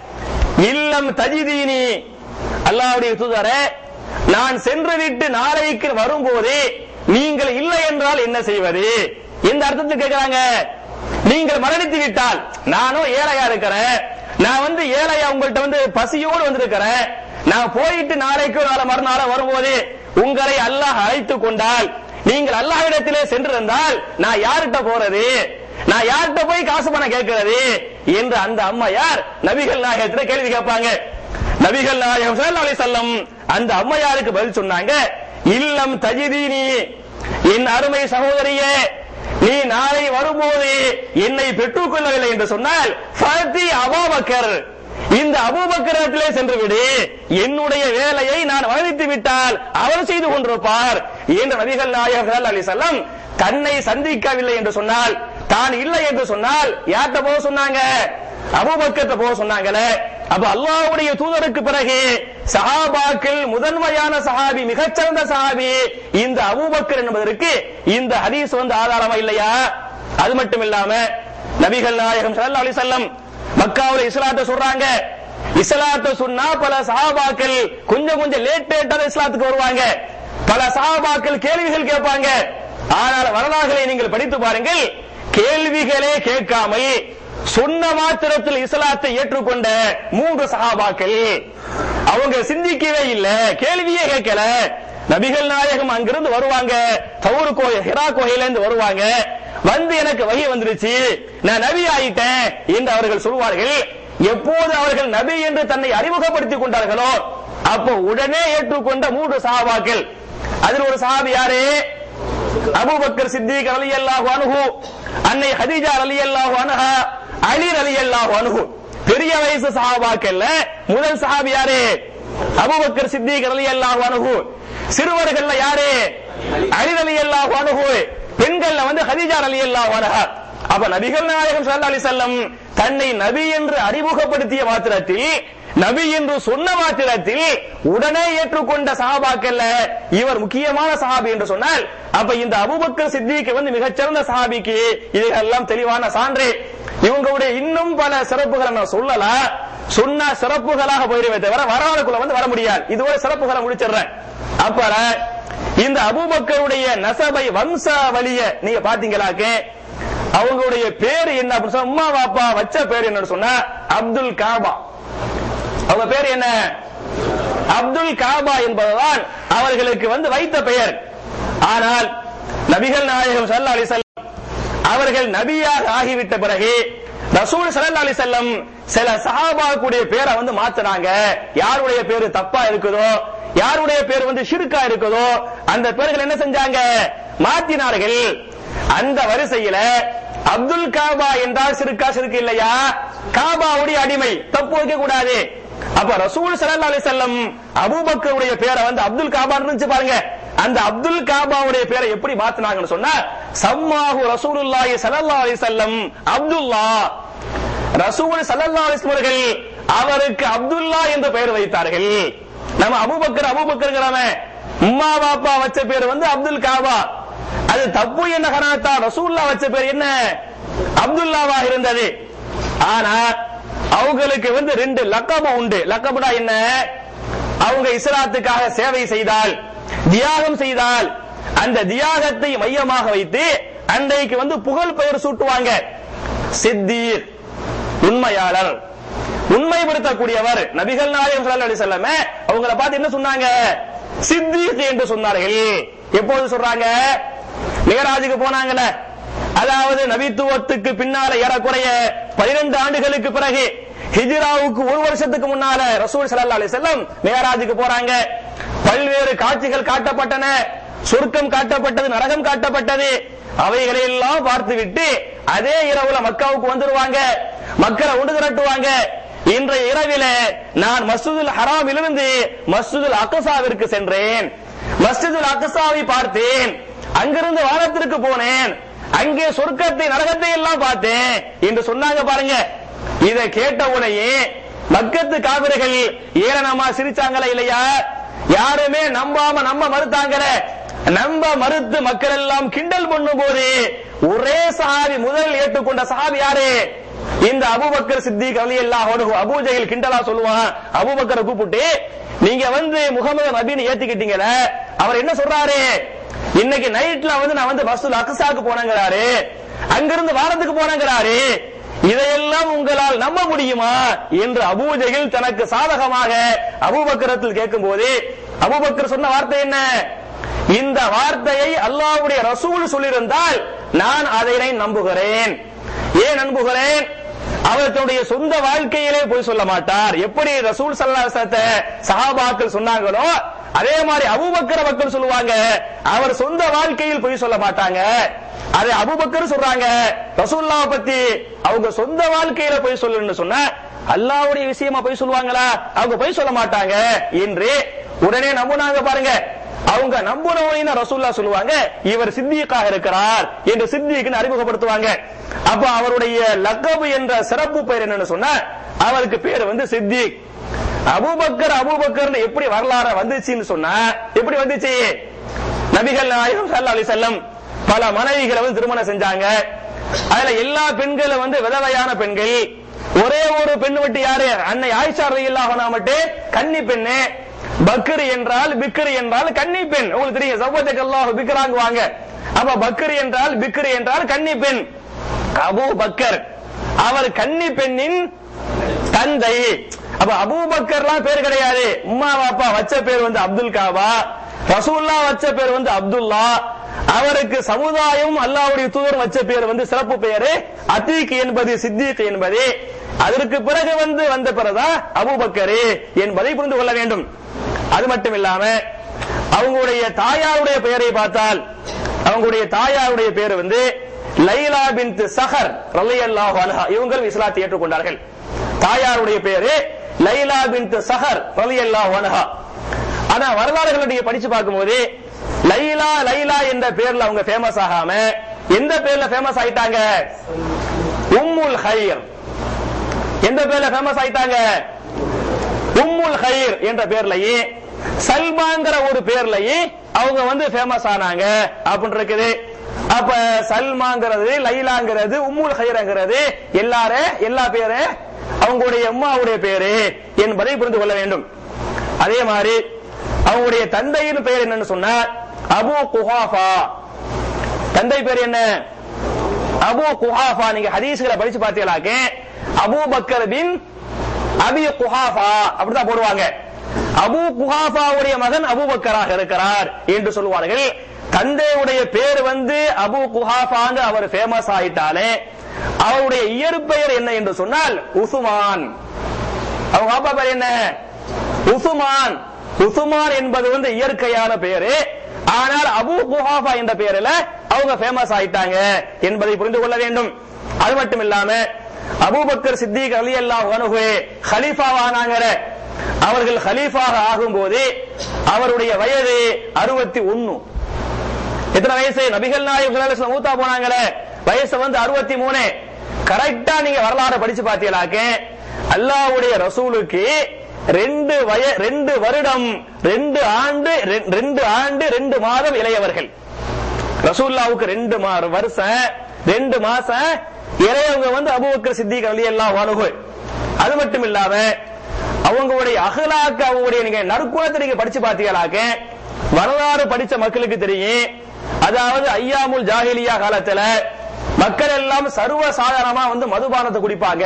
இல்லம் தஜிதீனி அல்லாஹ்வுடைய தூதரே நான் சென்று விட்டு நாளைக்கு வரும்போது நீங்கள் இல்லை என்றால் என்ன செய்வது எந்த அர்த்தத்தில் கேட்கிறாங்க நீங்கள் மரணித்து விட்டால் நானும் ஏழையா இருக்கிறேன் நான் வந்து ஏழையா உங்கள்ட்ட வந்து பசியோடு வந்திருக்கிறேன் நான் போயிட்டு நாளைக்கு நாளை மறுநாள வரும்போது உங்களை அல்லாஹ் அழைத்துக் கொண்டால் நீங்கள் அல்லாஹ்விடத்திலே சென்றிருந்தால் நான் யார்கிட்ட போறது நான் யார்கிட்ட போய் காசு பணம் கேட்கிறது என்று அந்த அம்மையார் நபிகள் நாயகத்துல கேள்வி கேட்பாங்க நபிகள் நாயகம் ஸல்லல்லாஹு அலைஹி வஸல்லம் அந்த அம்மையாருக்கு பதில் சொன்னாங்க இல்லம் தஜிதீனி என் அருமை சகோதரியே நீ நாளை வரும்போது என்னை பெற்றுக் கொள்ளவில்லை என்று சொன்னால் ஃபதி அபூபக்கர் இந்த அபூபக்கரத்திலே சென்று விடு என்னுடைய வேலையை நான் வகித்து விட்டால் அவர் செய்து கொண்டிருப்பார் என்று நபிகள் நாயகம் ஸல்லல்லாஹு அலைஹி வஸல்லம் தன்னை சந்திக்கவில்லை என்று சொன்னால் தான் இல்லை என்று சொன்னால் யார்கிட்ட போக சொன்னாங்க அபூபக்கர்ட்ட போக சொன்னாங்களே அப்ப அல்லாஹ்வுடைய தூதருக்கு பிறகு சஹாபாக்கள் முதன்மையான சஹாபி மிகச்சிறந்த சஹாபி இந்த அபூபக்கர் என்பதற்கு இந்த ஹதீஸ் வந்து ஆதாரமா இல்லையா அது மட்டும் இல்லாம நபிகள் நாயகம் ஸல்லல்லாஹு அலைஹி வஸல்லம் மக்காவுல இஸ்லாத்தை சொல்றாங்க இஸ்லாத்தை சொன்னா பல சஹாபாக்கள் கொஞ்சம் கொஞ்சம் லேட் லேட்டா இஸ்லாத்துக்கு வருவாங்க பல சஹாபாக்கள் கேள்விகள் கேட்பாங்க ஆனால் வரலாறுகளை நீங்கள் படித்து பாருங்கள் கேள்விகளே கேட்காமல் சொன்ன மாத்திரத்தில் இஸ்லாத்தை ஏற்றுக்கொண்ட மூன்று சஹாபாக்கள் அவங்க சிந்திக்கவே இல்ல கேள்வியே கேட்கல நபிகள் நாயகம் அங்கிருந்து வருவாங்க தௌரு கோயில் ஹிரா கோயில இருந்து வருவாங்க வந்து எனக்கு வகை வந்துருச்சு நான் நபி ஆயிட்டேன் என்று அவர்கள் சொல்வார்கள் எப்போது அவர்கள் நபி என்று தன்னை அறிமுகப்படுத்திக் கொண்டார்களோ அப்போ உடனே ஏற்றுக்கொண்ட மூன்று சஹாபாக்கள் அதில் ஒரு சஹாபி யாரு அபூபக்கர் சித்திக் ரலியல்லாஹு அன்ஹு அன்னை ஹதீஜா ரலியல்லாஹு அன்ஹா அலி ரலியல்லாஹு அன்ஹு பெரிய வயசு சஹாபாக்கள்ல முதல் சஹாபி யாரு அபூபக்கர் சித்திக் ரலியல்லாஹு அன்ஹு சிறுவர்கள்ல யாரு அலி ரலியல்லாஹு அன்ஹு பெண்கள்ல வந்து ஹதீஜா ரலியல்லாஹு அன்ஹா அப்ப நபிகள் நாயகம் ஸல்லல்லாஹு அலைஹி வஸல்லம் தன்னை நபி என்று அறிமுகப்படுத்திய மாத்திரத்தில் நபி என்று சொன்ன மாத்திரத்தில் உடனே ஏற்றுக்கொண்ட சஹாபாக்கள்ல இவர் முக்கியமான சஹாபி என்று சொன்னால் அப்ப இந்த அபூபக்கர் சித்திக்கு வந்து மிகச்சிறந்த சஹாபிக்கு இதெல்லாம் தெளிவான சான்று இவங்களுடைய இன்னும் பல சிறப்புகளை நான் சொல்லலாம் சொன்ன சிறப்புகளாக போயிருவே தவிர வரலாறுக்குள்ள வந்து வர முடியாது இது ஒரு சிறப்புகளை முடிச்சிடுறேன் அப்ப இந்த அபூபக்கருடைய நசபை வம்ச வழிய நீங்க பாத்தீங்களாக்கு அவங்களுடைய பேர் என்ன அப்படின்னு சொன்னா அம்மா பாப்பா வச்ச பேர் என்னன்னு சொன்னா அப்துல் காபா அவங்க பேர் என்ன அப்துல் காபா என்பதுதான் அவர்களுக்கு வந்து வைத்த பெயர் ஆனால் நபிகள் நாயகம் ஸல்லல்லாஹு அலைஹி வஸல்லம் அவர்கள் நபியாக ஆகிவிட்ட பிறகு ரசூல் ஸல்லல்லாஹு அலைஹி வஸல்லம் சில சஹாபாக்குடைய பேரை வந்து மாத்துனாங்க யாருடைய பேரு தப்பா இருக்குதோ யாருடைய பேர் வந்து ஷிர்கா இருக்குதோ அந்த பேர்கள் என்ன செஞ்சாங்க மாத்தினார்கள் அந்த வரிசையில அப்துல் காபா என்றால் சிறுக்கா சிறுக்கு இல்லையா காபாவுடைய அடிமை தப்பு வைக்க கூடாது அப்ப ரசூல் ஸல்லல்லாஹு அலைஹி வஸல்லம் அபூபக்கருடைய பேரை வந்து அப்துல் காபா இருந்துச்சு பாருங்க அந்த அப்துல் காபாவுடைய பேரை எப்படி மாத்துனாங்கன்னு சொன்னா சம்மாஹு ரசூலுல்லாஹி ஸல்லல்லாஹு அலைஹி வஸல்லம் அப்துல்லா ரசூல் ஸல்லல்லாஹு அலைஹி வஸல்லம் அவர்கள் அவருக்கு அப்துல்லா என்று பெயர் வைத்தார்கள் நம்ம அபூபக்கர் அபூபக்கர்ங்கிறவன் உம்மா பாப்பா வச்ச பேர் வந்து அப்துல் காபா அது தப்பு என்ன காரணத்தா ரசூல்லா வச்ச பேர் என்ன அப்துல்லாவா இருந்தது ஆனா அவங்களுக்கு வந்து ரெண்டு லக்கபம் உண்டு லக்கபுடா என்ன அவங்க இஸ்லாத்துக்காக சேவை செய்தால் தியாகம் செய்தால் அந்த தியாகத்தை மையமாக வைத்து அன்றைக்கு வந்து புகழ் பெயர் சூட்டுவாங்க சித்தீர் உண்மையாளர் உண்மைப்படுத்தக்கூடியவர் நபிகள் நாயகம் ஸல்லல்லாஹு அலைஹி வஸல்லம் அவங்கள பார்த்து என்ன சொன்னாங்க சித்தீக் என்று சொன்னார்கள் எப்போது சொல்றாங்க மிகராஜுக்கு போனாங்கல்ல அதாவது நபித்துவத்துக்கு பின்னால ஏறக்குறைய 12 ஆண்டுகளுக்கு பிறகு ஹிஜ்ராவுக்கு ஒரு வருஷத்துக்கு முன்னால ரசூல் ஸல்லல்லாஹு அலைஹி வஸல்லம் மிகராஜுக்கு போறாங்க பல்வேறு காட்சிகள் காட்டப்பட்டன சொர்க்கம் காட்டப்பட்டது நரகம் காட்டப்பட்டது அவைகளை எல்லாம் பார்த்துவிட்டு அதே இரவுல மக்காவுக்கு வந்துருவாங்க மக்களை ஒன்று திரட்டுவாங்க இன்றைய இரவில நான் மஸ்ஜிதுல் ஹராமிலிருந்து மஸ்ஜிதுல் அக்ஸாவிற்கு சென்றேன் மஸ்ஜிதுல் அக்ஸாவை பார்த்தேன் அங்கிருந்து வானத்திற்கு போனேன் அங்கே சொர்க்கத்தை நரகத்தை எல்லாம் பார்த்தேன் என்று சொன்னாங்க பாருங்க இதை கேட்ட உடனே மக்கத்து காவிரிகள் ஏளனமா சிரிச்சாங்களா இல்லையா யாருமே நம்பாம நம்ப மறுத்தாங்கல நம்ப மறுத்து மக்கள் எல்லாம் கிண்டல் பண்ணும் போது ஒரே சஹாபி முதல் ஏற்றுக்கொண்ட சஹாபி யாரு இந்த அபூபக்கர் சித்திக் அலி அல்லாஹ் அபூஜையில் கிண்டலா சொல்லுவான் அபூபக்கரை கூப்பிட்டு நீங்க வந்து முகமது நபின்னு ஏத்துக்கிட்டீங்கல அவர் என்ன சொல்றாரு இன்னைக்கு நைட்ல வந்து நான் வந்து பஸ்ல அக்ஸாக்கு போனேங்கிறாரு அங்கிருந்து வாரத்துக்கு போனேங்கிறாரு இதையெல்லாம் உங்களால் நம்ப முடியுமா என்று அபூஜையில் தனக்கு சாதகமாக அபூபக்கரத்தில் கேட்கும் போது அபூபக்கர் சொன்ன வார்த்தை என்ன இந்த வார்த்தையை அல்லாஹ்வுடைய ரசூல் சொல்லியிருந்தால் நான் அதனை நம்புகிறேன் ஏன் நம்புகிறேன் அவர் தன்னுடைய சொந்த வாழ்க்கையிலே போய் சொல்ல மாட்டார் எப்படி ரசூல் சல்லாசத்தை சஹாபாக்கள் சொன்னாங்களோ அதே மாதிரி அபூபக்கர மக்கள் சொல்லுவாங்க அவர் சொந்த வாழ்க்கையில் போய் சொல்ல மாட்டாங்க அதை அபூபக்கர் சொல்றாங்க ரசூல்லாவை பத்தி அவங்க சொந்த வாழ்க்கையில போய் சொல்லுன்னு சொன்ன அல்லாவுடைய விஷயமா போய் சொல்லுவாங்களா அவங்க போய் சொல்ல மாட்டாங்க என்று உடனே நம்புனாங்க பாருங்க அவங்க நம்புனவன ரசூல்லா சொல்லுவாங்க இவர் சித்தியக்காக இருக்கிறார் என்று சித்திக்குன்னு அறிமுகப்படுத்துவாங்க அப்ப அவருடைய லக்கபு என்ற சிறப்பு பெயர் என்னன்னு சொன்னா அவருக்கு பேர் வந்து சித்திக் அபூபக்கர் அபூபக்கர்னு எப்படி வரலாறு வந்துச்சுன்னு சொன்னா எப்படி வந்துச்சு நபிகள் நாயகம் ஸல்லல்லாஹு அலைஹி வஸல்லம் பல மனைவிகளை வந்து திருமணம் செஞ்சாங்க அதுல எல்லா பெண்களும் வந்து விதவையான பெண்கள் ஒரே ஒரு பெண் மட்டும் யாரு அன்னை ஆயிஷா ரலியல்லாஹு அன்ஹா மட்டும் கன்னி பெண்ணு பக்ரு என்றால் பிக்ரு என்றால் கன்னி பெண் உங்களுக்கு தெரியும் சவ்வஜக் அல்லாஹ் பிக்ராங்குவாங்க அப்ப பக்கர் என்றால் பிக்ரு என்றால் கன்னி பெண் அபூ பக்கர் அவர் கன்னி பெண்ணின் தந்தை அப்ப அபூபக்கர்லாம் பேர் கிடையாது உம்மா பாப்பா வச்ச பேர் வந்து அப்துல் காபா ரசூல்லா வச்ச பேர் வந்து அப்துல்லா அவருக்கு சமுதாயம் அல்லாவுடைய தூதர் வச்ச பேர் வந்து சிறப்பு பெயரு அத்தீக் என்பது சித்திக் என்பது அதற்கு பிறகு வந்து வந்த பிறகுதான் அபூபக்கரு என்பதை புரிந்து கொள்ள வேண்டும் அது மட்டும் இல்லாம அவங்களுடைய தாயாருடைய பெயரை பார்த்தால் அவங்களுடைய தாயாருடைய பேர் வந்து லைலா பின் சஹர் ரலியல்லாஹு அன்ஹா இவங்க இஸ்லாத்தை ஏற்றுக்கொண்டார்கள் தாயாருடைய பேரு லைலா பின் சஹர் ரலியல்லாஹு அன்ஹா ஆனா வரலாறுகள் நீங்க படிச்சு பார்க்கும்போது லைலா லைலா என்ற பேர்ல அவங்க ஃபேமஸ் ஆகாம எந்த பேர்ல ஃபேமஸ் ஆயிட்டாங்க உம்முல் ஹைர் எந்த பேர்ல ஃபேமஸ் ஆயிட்டாங்க உம்முல் ஹைர் என்ற பேர்லயே சல்மாங்கிற ஒரு பேர்லயே அவங்க வந்து ஃபேமஸ் ஆனாங்க அப்படின்னு இருக்குது அப்ப சல்மாங்கிறது லைலாங்கிறது உம்முல் ஹைரங்கிறது எல்லாரும் எல்லா பேரு அவங்களுடைய அம்மாவுடைய பேரு என்பதை புரிந்து கொள்ள வேண்டும் அதே மாதிரி அவங்களுடைய தந்தையின் பெயர் என்னன்னு சொன்னா அபு குஹாஃபா தந்தை பேர் என்ன அபு குஹாஃபா நீங்க ஹதீஸ்களை படிச்சு பார்த்தீங்களாக்க Abu Bakr bin Abi Quhafa அப்படிதான் போடுவாங்க அபு குஹாஃபாவுடைய மகன் அபு பக்கராக இருக்கிறார் என்று சொல்லுவார்கள் தந்தையுடைய பேர் வந்து அபு குஹாஃபாங்க அவர் ஃபேமஸ் ஆயிட்டாலே அவருடைய இயற்பெயர் என்ன என்று சொன்னால் உசுமான் அவங்க அப்பா பேர் என்ன உசுமான் உசுமான் என்பது வந்து இயற்கையான பெயரு ஆனால் அபு குஹாஃபா என்ற பெயரில் அவங்க ஃபேமஸ் ஆயிட்டாங்க என்பதை புரிந்து கொள்ள வேண்டும் அது மட்டும் இல்லாம அபூபக்கர் சித்திக் அலி அல்லாஹ் அனுகு ஹலீஃபாவானாங்க அவர்கள் ஹலீஃபாக ஆகும்போது அவருடைய வயது அறுபத்தி ஒன்னு எத்தனை வயசு நபிகள் நாயகம் மூத்தா போனாங்களே வயசு வந்து அறுபத்தி மூணு கரெக்டா நீங்க வரலாறு படிச்சு பாத்தீங்களாக்க அல்லாவுடைய ரசூலுக்கு ரெண்டு வய ரெண்டு வருடம் ரெண்டு ஆண்டு ரெ- ரெண்டு ஆண்டு ரெண்டு மாதம் இளையவர்கள் ரசூல்லாவுக்கு ரெண்டு மா வருஷம் ரெண்டு மாசம் இளையவங்க வந்து அபூபக்கர் சித்திக் அலி எல்லாம் அணுகு அது மட்டும் இல்லாம அவங்களுடைய அகலாக்கு அவங்களுடைய நீங்க நற்குணத்தை நீங்க படிச்சு பாத்தீங்களாக்க வரலாறு படிச்ச மக்களுக்கு தெரியும் அதாவது ஐயாமுல் ஜாஹிலியா காலத்துல மக்கள் எல்லாம் சர்வ சாதாரணமா வந்து மதுபானத்தை குடிப்பாங்க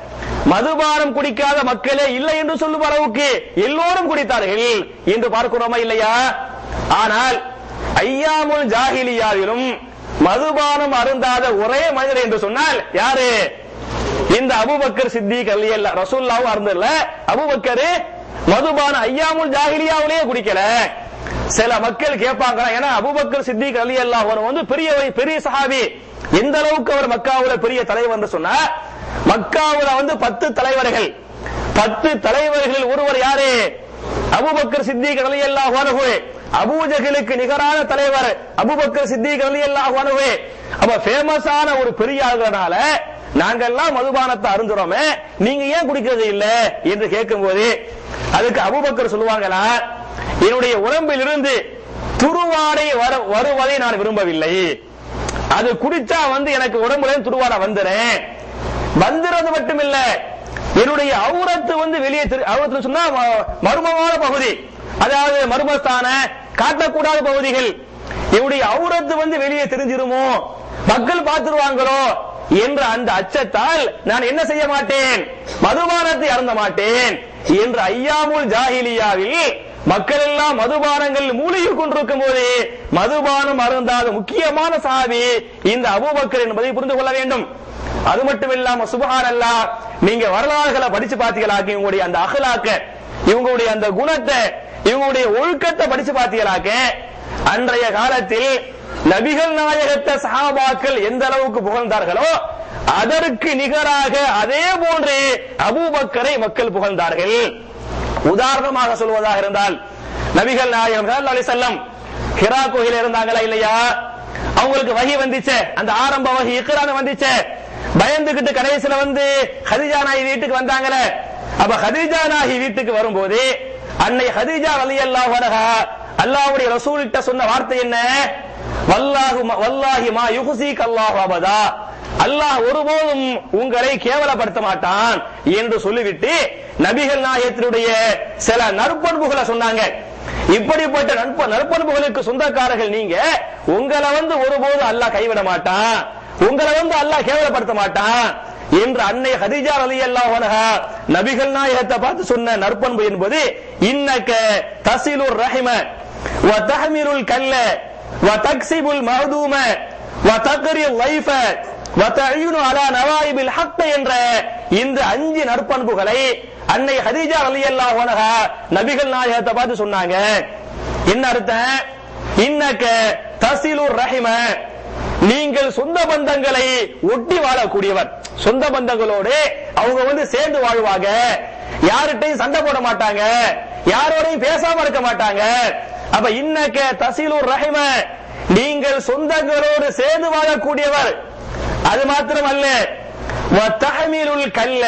மதுபானம் குடிக்காத மக்களே இல்லை என்று சொல்லும் அளவுக்கு எல்லோரும் குடித்தார்கள் என்று பார்க்கிறோமா இல்லையா ஆனால் ஐயாமுல் ஜாஹிலியாவிலும் மதுபானம் அருந்தாத ஒரே மனிதர் என்று சொன்னால் யாரு இந்த அபூபக்கர் சித்திக் அல்ல ரசூல்லாவும் அருந்தல்ல அபூபக்கர் மதுபான ஐயாமுல் ஜாஹிலியாவிலேயே குடிக்கல சில மக்கள் கேட்பாங்க ஏன்னா அபூபக்கர் சித்திக் அலி அல்லாஹ் வந்து பெரிய பெரிய சஹாபி எந்த அளவுக்கு அவர் மக்காவுல பெரிய தலைவர் என்று சொன்னா மக்காவுல வந்து பத்து தலைவர்கள் பத்து தலைவர்களில் ஒருவர் யாரு அபூபக்கர் சித்திக் அலி அல்லாஹ் அனுகு அபூஜகளுக்கு நிகரான தலைவர் அபூபக்கர் சித்திக் அலி அல்லாஹ் அனுகு அப்ப ஃபேமஸான ஒரு பெரிய ஆளுனால நாங்கெல்லாம் மதுபானத்தை அருந்துறோமே நீங்க ஏன் குடிக்கிறது இல்ல என்று கேட்கும்போது அதுக்கு அபூபக்கர் சொல்லுவாங்களா என்னுடைய உடம்பில் இருந்து துருவாடை வர வருவதை நான் விரும்பவில்லை அது குடிச்சா வந்து எனக்கு உடம்புல இருந்து துருவாடை வந்துறேன் வந்துறது மட்டும் இல்ல என்னுடைய அவுரத்து வந்து வெளியே தெரி- அவுரத்து சொன்னா ம- மர்மமான பகுதி அதாவது மர்மஸ்தான காட்டக்கூடாத பகுதிகள் என்னுடைய அவுரத்து வந்து வெளியே தெரிஞ்சிருமோ மக்கள் பார்த்துருவாங்களோ என்ற அந்த அச்சத்தால் நான் என்ன செய்ய மாட்டேன் மதுபானத்தை அருந்த மாட்டேன் என்று ஐயாமுல் ஜாஹிலியாவில் மக்கள் எல்லாம் மதுபானங்கள் மூழ்கி கொண்டிருக்கும் போது மதுபானம் அருந்தாத முக்கியமான சாவி இந்த அபூபக்கர் என்பதை புரிந்து கொள்ள வேண்டும் அது மட்டும் இல்லாம சுபஹான் அல்லா நீங்க வரலாறுகளை படிச்சு பாத்தீங்களாக்க இவங்களுடைய அந்த அகலாக்க இவங்களுடைய அந்த குணத்தை இவங்களுடைய ஒழுக்கத்தை படிச்சு பாத்தீங்களாக்க அன்றைய காலத்தில் நபிகள் நாயகத்தை சஹாபாக்கள் எந்த அளவுக்கு புகழ்ந்தார்களோ அதற்கு நிகராக அதே போன்று அபூபக்கரை மக்கள் புகழ்ந்தார்கள் உதாரணமாக சொல்வதாக இருந்தால் நபிகள் நாயகம் ஸல்லல்லாஹு அலைஹி வஸல்லம் ஹிரா கோயில இருந்தாங்களா இல்லையா அவங்களுக்கு வகி வந்துச்சே அந்த ஆரம்ப வகி இக்ரான வந்துச்சே பயந்துகிட்டு கடைசில வந்து ஹதிஜா நாயி வீட்டுக்கு வந்தாங்களே அப்ப ஹதிஜா நாயி வீட்டுக்கு வரும்போது அன்னை ஹதிஜா ரலியல்லாஹு அன்ஹா அல்லாஹ்வுடைய ரசூல்கிட்ட சொன்ன வார்த்தை என்ன வல்லாஹு ம- வல்லாஹி மா யுஹ்ஸீக் அல்லாஹு அபதா அல்லாஹ் ஒருபோதும் உங்களை கேவலப்படுத்த மாட்டான் என்று சொல்லிவிட்டு நபிகள் நாயகத்தினுடைய சில நற்பண்புகளை சொன்னாங்க இப்படிப்பட்ட நட்ப நற்பண்புகளுக்கு சொந்தக்காரர்கள் நீங்க உங்களை வந்து ஒருபோது அல்லாஹ் கைவிட மாட்டான் உங்களை வந்து அல்லாஹ் கேவலப்படுத்த மாட்டான் என்று அன்னை ஹதிஜா அலி அல்லாஹ் நபிகள் நாயகத்தை பார்த்து சொன்ன நற்பண்பு என்பது இன்னக்க தசிலுர் ரஹிம வ தஹ்மிலுல் கல்ல வ தக்ஸிபுல் மஹதூம வ தக்ரி லைஃப வ தஅயுனு அலா நவாயிபில் ஹக்க என்ற இந்த அஞ்சு நற்பண்புகளை அன்னை ஹதீஜா ரலியல்லாஹு அன்ஹா நபிகள் நாயகத்தை பார்த்து சொன்னாங்க என்ன அர்த்தம் இன்னக்க தசிலுர் ரஹிம நீங்கள் சொந்த பந்தங்களை ஒட்டி வாழக்கூடியவர் சொந்த பந்தங்களோடு அவங்க வந்து சேர்ந்து வாழ்வாங்க யார்கிட்டையும் சண்டை போட மாட்டாங்க யாரோடையும் பேசாம இருக்க மாட்டாங்க அப்ப இன்னக்க தசிலுர் ரஹிம நீங்கள் சொந்தங்களோடு சேர்ந்து வாழக்கூடியவர் அது மாத்திரமல்ல வத்தஹமீலுல் கல்ல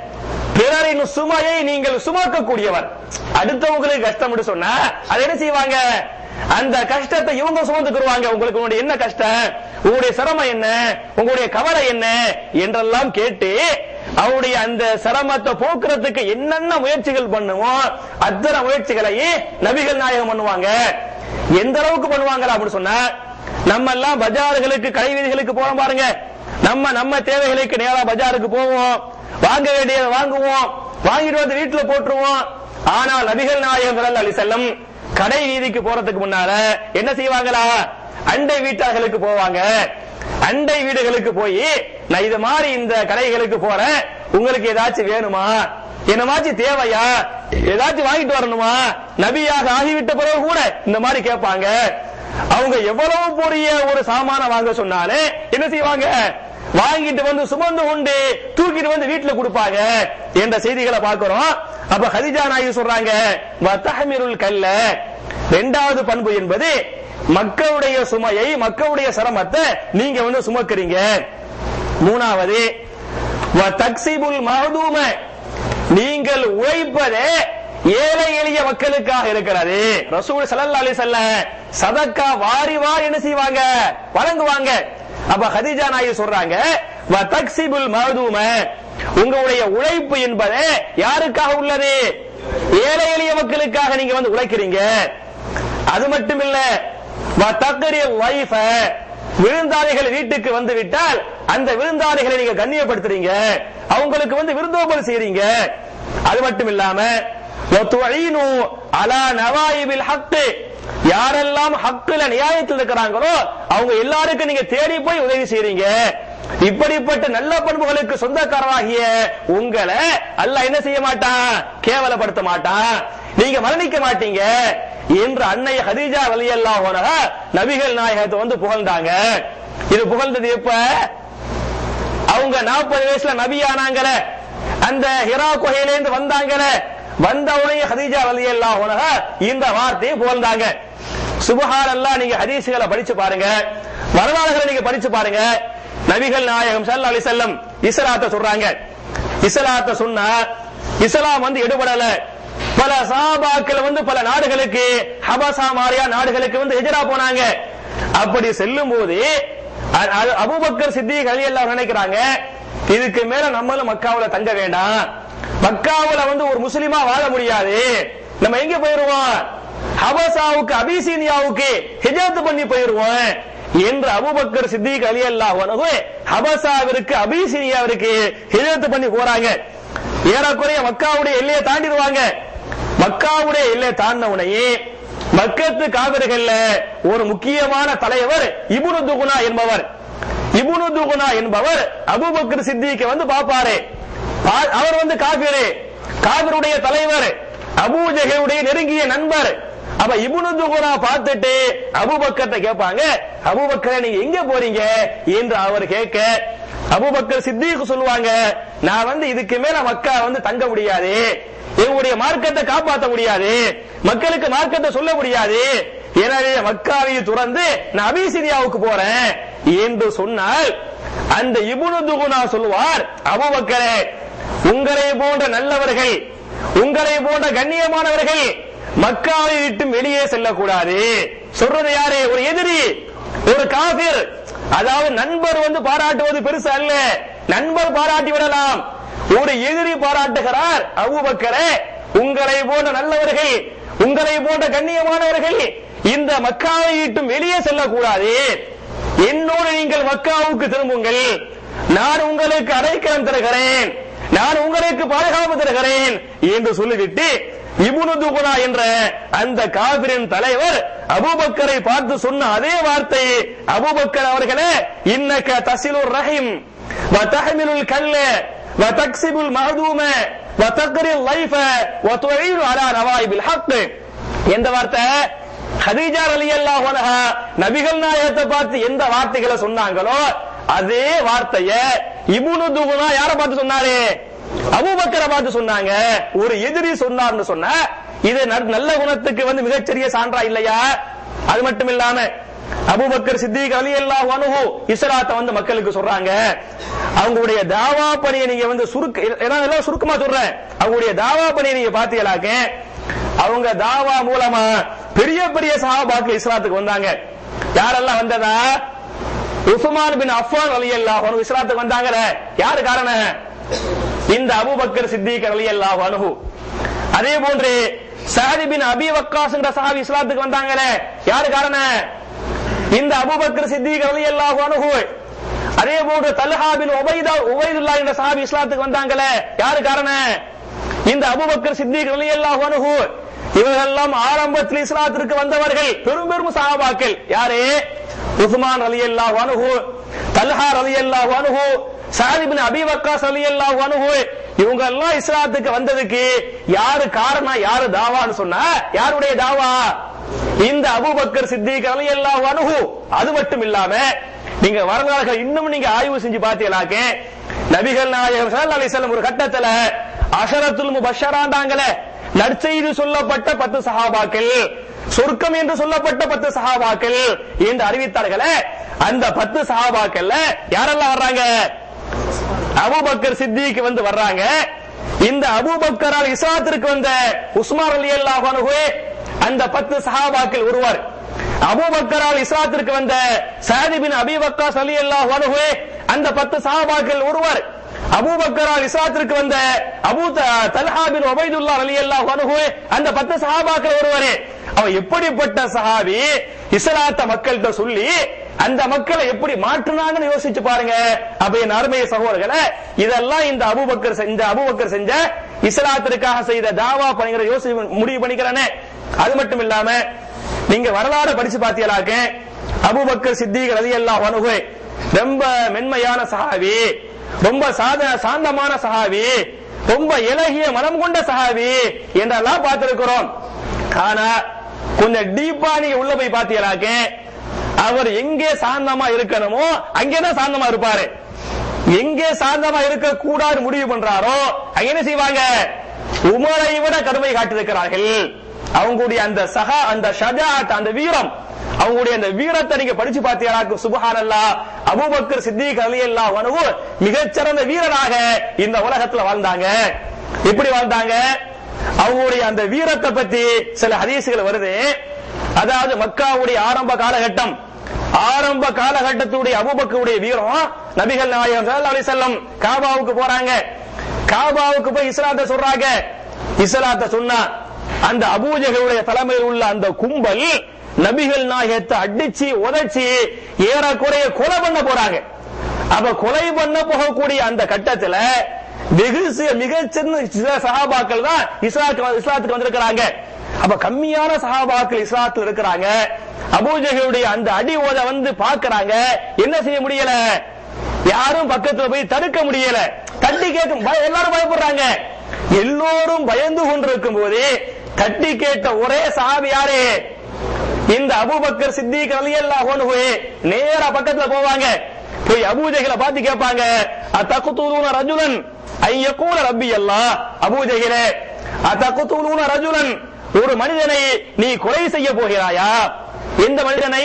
பிறரின் சுமையை நீங்கள் சுமக்கக்கூடியவர் அடுத்தவங்களுக்கு கஷ்டம் சொன்னா அதை என்ன செய்வாங்க அந்த கஷ்டத்தை இவங்க சுமந்துக்குருவாங்க உங்களுக்கு உங்களுடைய என்ன கஷ்டம் உங்களுடைய சிரமம் என்ன உங்களுடைய கவலை என்ன என்றெல்லாம் கேட்டு அவருடைய அந்த சிரமத்தை போக்குறதுக்கு என்னென்ன முயற்சிகள் பண்ணுமோ அத்தனை முயற்சிகளை நபிகள் நாயகம் பண்ணுவாங்க எந்த அளவுக்கு பண்ணுவாங்களா அப்படின்னு சொன்னா நம்ம எல்லாம் பஜார்களுக்கு கடை வீதிகளுக்கு போறோம் பாருங்க நம்ம நம்ம தேவைகளுக்கு நேரா பஜாருக்கு போவோம் வாங்க வேண்டியதை வாங்குவோம் வாங்கிட்டு வந்து வீட்டுல போட்டுருவோம் ஆனால் நபிகள் நாயகம் அலி செல்லம் கடை வீதிக்கு போறதுக்கு முன்னால என்ன செய்வாங்களா அண்டை வீட்டார்களுக்கு போவாங்க அண்டை வீடுகளுக்கு போய் நான் இது மாதிரி இந்த கடைகளுக்கு போறேன் உங்களுக்கு ஏதாச்சும் வேணுமா என்னமாச்சும் தேவையா ஏதாச்சும் வாங்கிட்டு வரணுமா நபியாக ஆகிவிட்ட பிறகு கூட இந்த மாதிரி கேட்பாங்க அவங்க எவ்வளவு பெரிய ஒரு சாமான வாங்க சொன்னாலே என்ன செய்வாங்க வாங்கிட்டு வந்து சுமந்து கொண்டு தூக்கிட்டு வந்து வீட்டுல கொடுப்பாங்க என்ற செய்திகளை பார்க்கிறோம் அப்ப ஹதிஜா நாயகி சொல்றாங்க வத்தஹமிருல் கல்ல இரண்டாவது பண்பு என்பது மக்களுடைய சுமையை மக்களுடைய சிரமத்தை நீங்க வந்து சுமக்கிறீங்க மூணாவது தக்சிபுல் மஹதூம நீங்கள் உழைப்பதே ஏழை எளிய மக்களுக்காக இருக்கிறது ரசூல் ஸல்லல்லாஹு அலைஹி வஸல்லம் சதக்கா வாரி வாரி என்ன செய்வாங்க வழங்குவாங்க அப்ப ஹதீஜா நாயகி சொல்றாங்க வ தக்சிபுல் மஹதூம உங்களுடைய உழைப்பு என்பது யாருக்காக உள்ளது ஏழை எளிய மக்களுக்காக நீங்க வந்து உழைக்கிறீங்க அது மட்டும் இல்ல வ தக்ரி லைஃப விருந்தாளிகள் வீட்டுக்கு வந்து விட்டால் அந்த விருந்தாளிகளை நீங்க கண்ணியப்படுத்துறீங்க அவங்களுக்கு வந்து விருந்தோம்பல் செய்றீங்க அது மட்டும் இல்லாம வத்துஈனு அலா நவாயிபில் ஹக்கு யாரெல்லாம் ஹக்குல நியாயத்தில் இருக்கிறாங்களோ அவங்க எல்லாருக்கும் நீங்க தேடி போய் உதவி செய்றீங்க இப்படிப்பட்ட நல்ல பண்புகளுக்கு சொந்தக்காரராகிய உங்களை அல்லாஹ் என்ன செய்ய மாட்டான் கேவலப்படுத்த மாட்டான் நீங்க மரணிக்க மாட்டீங்க என்று அன்னை ஹதீஜா ரலியல்லாஹு அன்ஹா நபிகள் நாயகத்தை வந்து புகழ்ந்தாங்க இது புகழ்ந்தது எப்ப அவங்க நாற்பது வயசுல நபியானாங்களே அந்த ஹிரா குகையிலேருந்து வந்தாங்களே வந்தவுடனே ஹதீஜா ரலியல்லாஹு அன்ஹா இந்த வார்த்தையை புகழ்ந்தாங்க சுபஹான் அல்லாஹ் நீங்க ஹதீஸ்களை படிச்சு பாருங்க வரலாறுகளை நீங்க படிச்சு பாருங்க நபிகள் நாயகம் ஸல்லல்லாஹு அலைஹி வஸல்லம் இஸ்லாத்தை சொல்றாங்க இஸ்லாத்தை சொன்னா இஸ்லாம் வந்து எடுபடல பல சஹாபாக்கள் வந்து பல நாடுகளுக்கு ஹபசா மாரியா நாடுகளுக்கு வந்து ஹிஜ்ரா போனாங்க அப்படி செல்லும் போது அ- அ- அபூபக்கர் சித்திக் ரலியல்லாஹு நினைக்கிறாங்க இதுக்கு மேல நம்மளும் மக்காவுல தங்க வேண்டாம் மக்காவுல வந்து ஒரு முஸ்லிமா வாழ முடியாது நம்ம எங்க போயிருவோம் ஹபசாவுக்கு அபிசீனியாவுக்கு ஹிஜரத் பண்ணி போயிருவோம் என்று அபூபக்கர் சித்திக் ரலியல்லாஹு அன்ஹு ஹபசாவிற்கு அபிசீனியாவிற்கு ஹிஜரத் பண்ணி போறாங்க ஏறக்குறைய மக்காவுடைய எல்லையை தாண்டிடுவாங்க மக்காவுடைய எல்லையை தாண்டினவுடனே மக்கத்து காவிர்கள்ல ஒரு முக்கியமான தலைவர் இப்னு துகுனா என்பவர் இப்னு துகுனா என்பவர் அபூபக்கர் சித்திக்கு வந்து பாப்பாரு பா- அவர் வந்து காபிரு காபிருடைய தலைவர் அபூ ஜஹலுடைய நெருங்கிய நண்பர் அப்ப இப்னு துகுனா பார்த்துட்டு அபூபக்கர்ட்ட கேட்பாங்க அபூபக்கரே நீங்க எங்க போறீங்க என்று அவர் கேட்க அபூபக்கர் சித்திக் சொல்லுவாங்க நான் வந்து இதுக்கு மேல மக்கா வந்து தங்க முடியாது எங்களுடைய மார்க்கத்தை காப்பாற்ற முடியாது மக்களுக்கு மார்க்கத்தை சொல்ல முடியாது எனவே மக்காவை துறந்து நான் அபிசீனியாவுக்கு போறேன் என்று சொன்னால் அந்த இப்னு துகுனா சொல்லுவார் அபூபக்கரே உங்களை போன்ற நல்லவர்கள் உங்களை போன்ற கண்ணியமானவர்கள் மக்காவை விட்டு வெளியே செல்லக்கூடாது சொல்றது யாரு ஒரு எதிரி ஒரு காபிர் அதாவது நண்பர் வந்து பாராட்டுவது பெருசு அல்ல நண்பர் பாராட்டி விடலாம் ஒரு எதிரி பாராட்டுகிறார் அபூபக்கரே உங்களை போன்ற நல்லவர்கள் உங்களை போன்ற கண்ணியமானவர்கள் இந்த மக்காவை விட்டும் வெளியே செல்லக்கூடாது என்னோடு நீங்கள் மக்காவுக்கு திரும்புங்கள் நான் உங்களுக்கு அடைக்கலம் தருகிறேன் நான் உங்களுக்கு பாதுகாப்பு தருகிறேன் என்று சொல்லிவிட்டு இபுனு துகுனா என்ற அந்த காபிரின் தலைவர் அபூபக்கரை பார்த்து சொன்ன அதே வார்த்தை அபூபக்கர் அவர்களே இன்னக்க தசிலுர் ரஹிம் وتحمل الكل وتكسب المعدوم وتقري الضيف وتعين على نوائب الحق எந்த வார்த்தை ஹதீஜா ரலியல்லாஹு அன்ஹா நபிகள் நாயகத்தை பார்த்து எந்த வார்த்தைகளை சொன்னாங்களோ அதே வார்த்தைய இப்னு துகுனா யார பார்த்து சொன்னாரு அபூபக்கரை பார்த்து சொன்னாங்க ஒரு எதிரி சொன்னார்னு சொன்ன இது ந- நல்ல குணத்துக்கு வந்து மிகச்சிறிய சான்றா இல்லையா அது மட்டும் இல்லாம அபூபக்கர் சித்திக் அலி அல்லாஹ் அனுஹு இஸ்லாத்தை வந்து மக்களுக்கு சொல்றாங்க அவங்களுடைய தாவா பணியை நீங்க வந்து சுருக்க ஏன்னா எல்லாம் சுருக்கமா சொல்றேன் அவங்களுடைய தாவா பணியை நீங்க பாத்தீங்களாக்க அவங்க தாவா மூலமா பெரிய பெரிய சஹாபாக்கள் இஸ்லாத்துக்கு வந்தாங்க யாரெல்லாம் வந்ததா உஸ்மான் பின் அஃபான் ரலியல்லாஹு அன்ஹு இஸ்லாத்துக்கு வந்தாங்கல யாரு காரணம் இந்த அபூபக்கர் சித்திக் ரலியல்லாஹு அன்ஹு அதே போன்று சஹதி பின் அபி வக்காஸ்ங்கிற சஹாபி இஸ்லாத்துக்கு வந்தாங்களே யாரு காரணம் இந்த அபூபக்கர் சித்திக் ரலியல்லாஹு அன்ஹு அதே போன்று தல்ஹா பின் உபைதா உபைதுல்லா என்ற சஹாபி இஸ்லாத்துக்கு வந்தாங்களே யாரு காரணம் இந்த அபூபக்கர் சித்திக் ரலியல்லாஹு அன்ஹு இவர்களெல்லாம் ஆரம்பத்தில் இஸ்லாத்திற்கு வந்தவர்கள் பெரும் பெரும் சஹாபாக்கள் யாரு உஸ்மான் ரலியல்லாஹு அன்ஹு தல்ஹா ரலியல்லாஹு அன்ஹு சாதி பின் அபி வக்காஸ் ரலியல்லாஹு அன்ஹு இவங்க எல்லாம் இஸ்லாத்துக்கு வந்ததுக்கு யாரு காரணம் யாரு தாவான்னு சொன்னா யாருடைய தாவா இந்த அபூபக்கர் சித்திக் ரலியல்லாஹு அன்ஹு அது மட்டும் இல்லாம நீங்க வரலாறுகள் இன்னும் நீங்க ஆய்வு செஞ்சு பார்த்தீங்களாக்க நபிகள் நாயகம் ஸல்லல்லாஹு அலைஹி வஸல்லம் ஒரு கட்டத்துல அஷரத்துல் முபஷராண்டாங்களே நற்செய்தி சொல்லப்பட்ட பத்து சஹாபாக்கள் சொர்க்கம் என்று சொல்லப்பட்ட பத்து சஹாபாக்கள் என்று அறிவித்தார்களே அந்த பத்து சஹாபாக்கள்ல யாரெல்லாம் வர்றாங்க அபூபக்கர் சித்திக்கு வந்து வர்றாங்க இந்த அபூபக்கரால் இஸ்லாத்திற்கு வந்த உஸ்மான் ரலியல்லாஹு அன்ஹு அந்த பத்து சஹாபாக்கள் ஒருவர் அபூபக்கரால் இஸ்லாத்திற்கு வந்த சாதி பின் அபி வக்காஸ் ரலியல்லாஹு அன்ஹு அந்த பத்து சஹாபாக்கள் ஒருவர் அபூபக்கரால் இஸ்லாத்திற்கு வந்த அபூ த- தல்ஹா பின் உபைதுல்லா ரலியல்லாஹு அன்ஹு அந்த பத்து சஹாபாக்கள் ஒருவர் அவன் எப்படிப்பட்ட சஹாபி இஸ்லாத்த மக்கள்கிட்ட சொல்லி அந்த மக்களை எப்படி மாற்றினாங்கன்னு யோசிச்சு பாருங்க அப்ப என் அருமைய சகோதரர்களே இதெல்லாம் இந்த அபூபக்கர் செ- இந்த அபூபக்கர் செஞ்ச இஸ்லாத்திற்காக செய்த தாவா பணிகளை யோசி முடிவு பண்ணிக்கிறேனே அது மட்டும் இல்லாம நீங்க வரலாறு படிச்சு பாத்தீங்களாக்க அபூபக்கர் சித்திக் ரலியல்லாஹு அன்ஹு ரொம்ப மென்மையான சஹாபி ரொம்ப சாத சாந்தமான சஹாபி ரொம்ப இலகிய மனம் கொண்ட சஹாபி என்றெல்லாம் பார்த்திருக்கிறோம் ஆனா கொஞ்சம் டீப்பா நீங்க உள்ள போய் பாத்தீங்களாக்க அவர் எங்கே சாந்தமா இருக்கணுமோ அங்கேதான் சாந்தமா இருப்பாரு எங்கே சாந்தமா இருக்க கூடாது முடிவு பண்றாரோ அங்க என்ன செய்வாங்க உமரை விட கடுமை காட்டியிருக்கிறார்கள் அவங்களுடைய அந்த சகா அந்த ஷஜாத் அந்த வீரம் அவங்களுடைய அந்த வீரத்தை நீங்க படிச்சு பார்த்தீங்களாக்கு சுபஹானல்லா அபூபக்கர் சித்திக் ரலியல்லாஹு அன்ஹு மிகச்சிறந்த வீரராக இந்த உலகத்துல வாழ்ந்தாங்க எப்படி வாழ்ந்தாங்க அவங்களுடைய அந்த வீரத்தை பத்தி சில ஹதீசுகள் வருது அதாவது மக்காவுடைய ஆரம்ப காலகட்டம் ஆரம்ப காலகட்டத்துடைய அபூபக்கருடைய வீரம் நபிகள் நாயகம் ஸல்லல்லாஹு அலைஹி வஸல்லம் காபாவுக்கு போறாங்க காபாவுக்கு போய் இஸ்லாத்தை சொல்றாங்க இஸ்லாத்தை சொன்னா அந்த அபூஜகளுடைய தலைமையில் உள்ள அந்த கும்பல் நபிகள் நாயகத்தை அடிச்சு உதைச்சு ஏறக்குறைய கொலை பண்ண போறாங்க அப்ப கொலை பண்ண போகக்கூடிய அந்த கட்டத்துல வெகு சி- மிகச்சிறந்த சில சஹாபாக்கள் தான் இஸ்லாத்துக்கு இஸ்லாத்துக்கு வந்திருக்கிறாங்க அப்ப கம்மியான சஹாபாக்கள் இஸ்லாத்துல இருக்கிறாங்க அபூஜகளுடைய அந்த அடி ஓத வந்து பாக்குறாங்க என்ன செய்ய முடியல யாரும் பக்கத்துல போய் தடுக்க முடியல தட்டி கேட்கும் பய- எல்லாரும் பயப்படுறாங்க எல்லோரும் பயந்து கொண்டிருக்கும் போது தட்டி கேட்ட ஒரே சஹாபி யாரு இந்த அபூபக்கர் சித்திக் ரலியல்லாஹு அன்ஹு நேரா பக்கத்துல போவாங்க போய் அபூஜஹில பார்த்து கேட்பாங்க அத்தகுதுன ரஜுலன் ஐ யகூல ரப்பி அல்லாஹ் அபூஜஹிலே அத்தகுதுன ரஜுலன் ஒரு மனிதனை நீ கொலை செய்ய போகிறாயா எந்த மனிதனை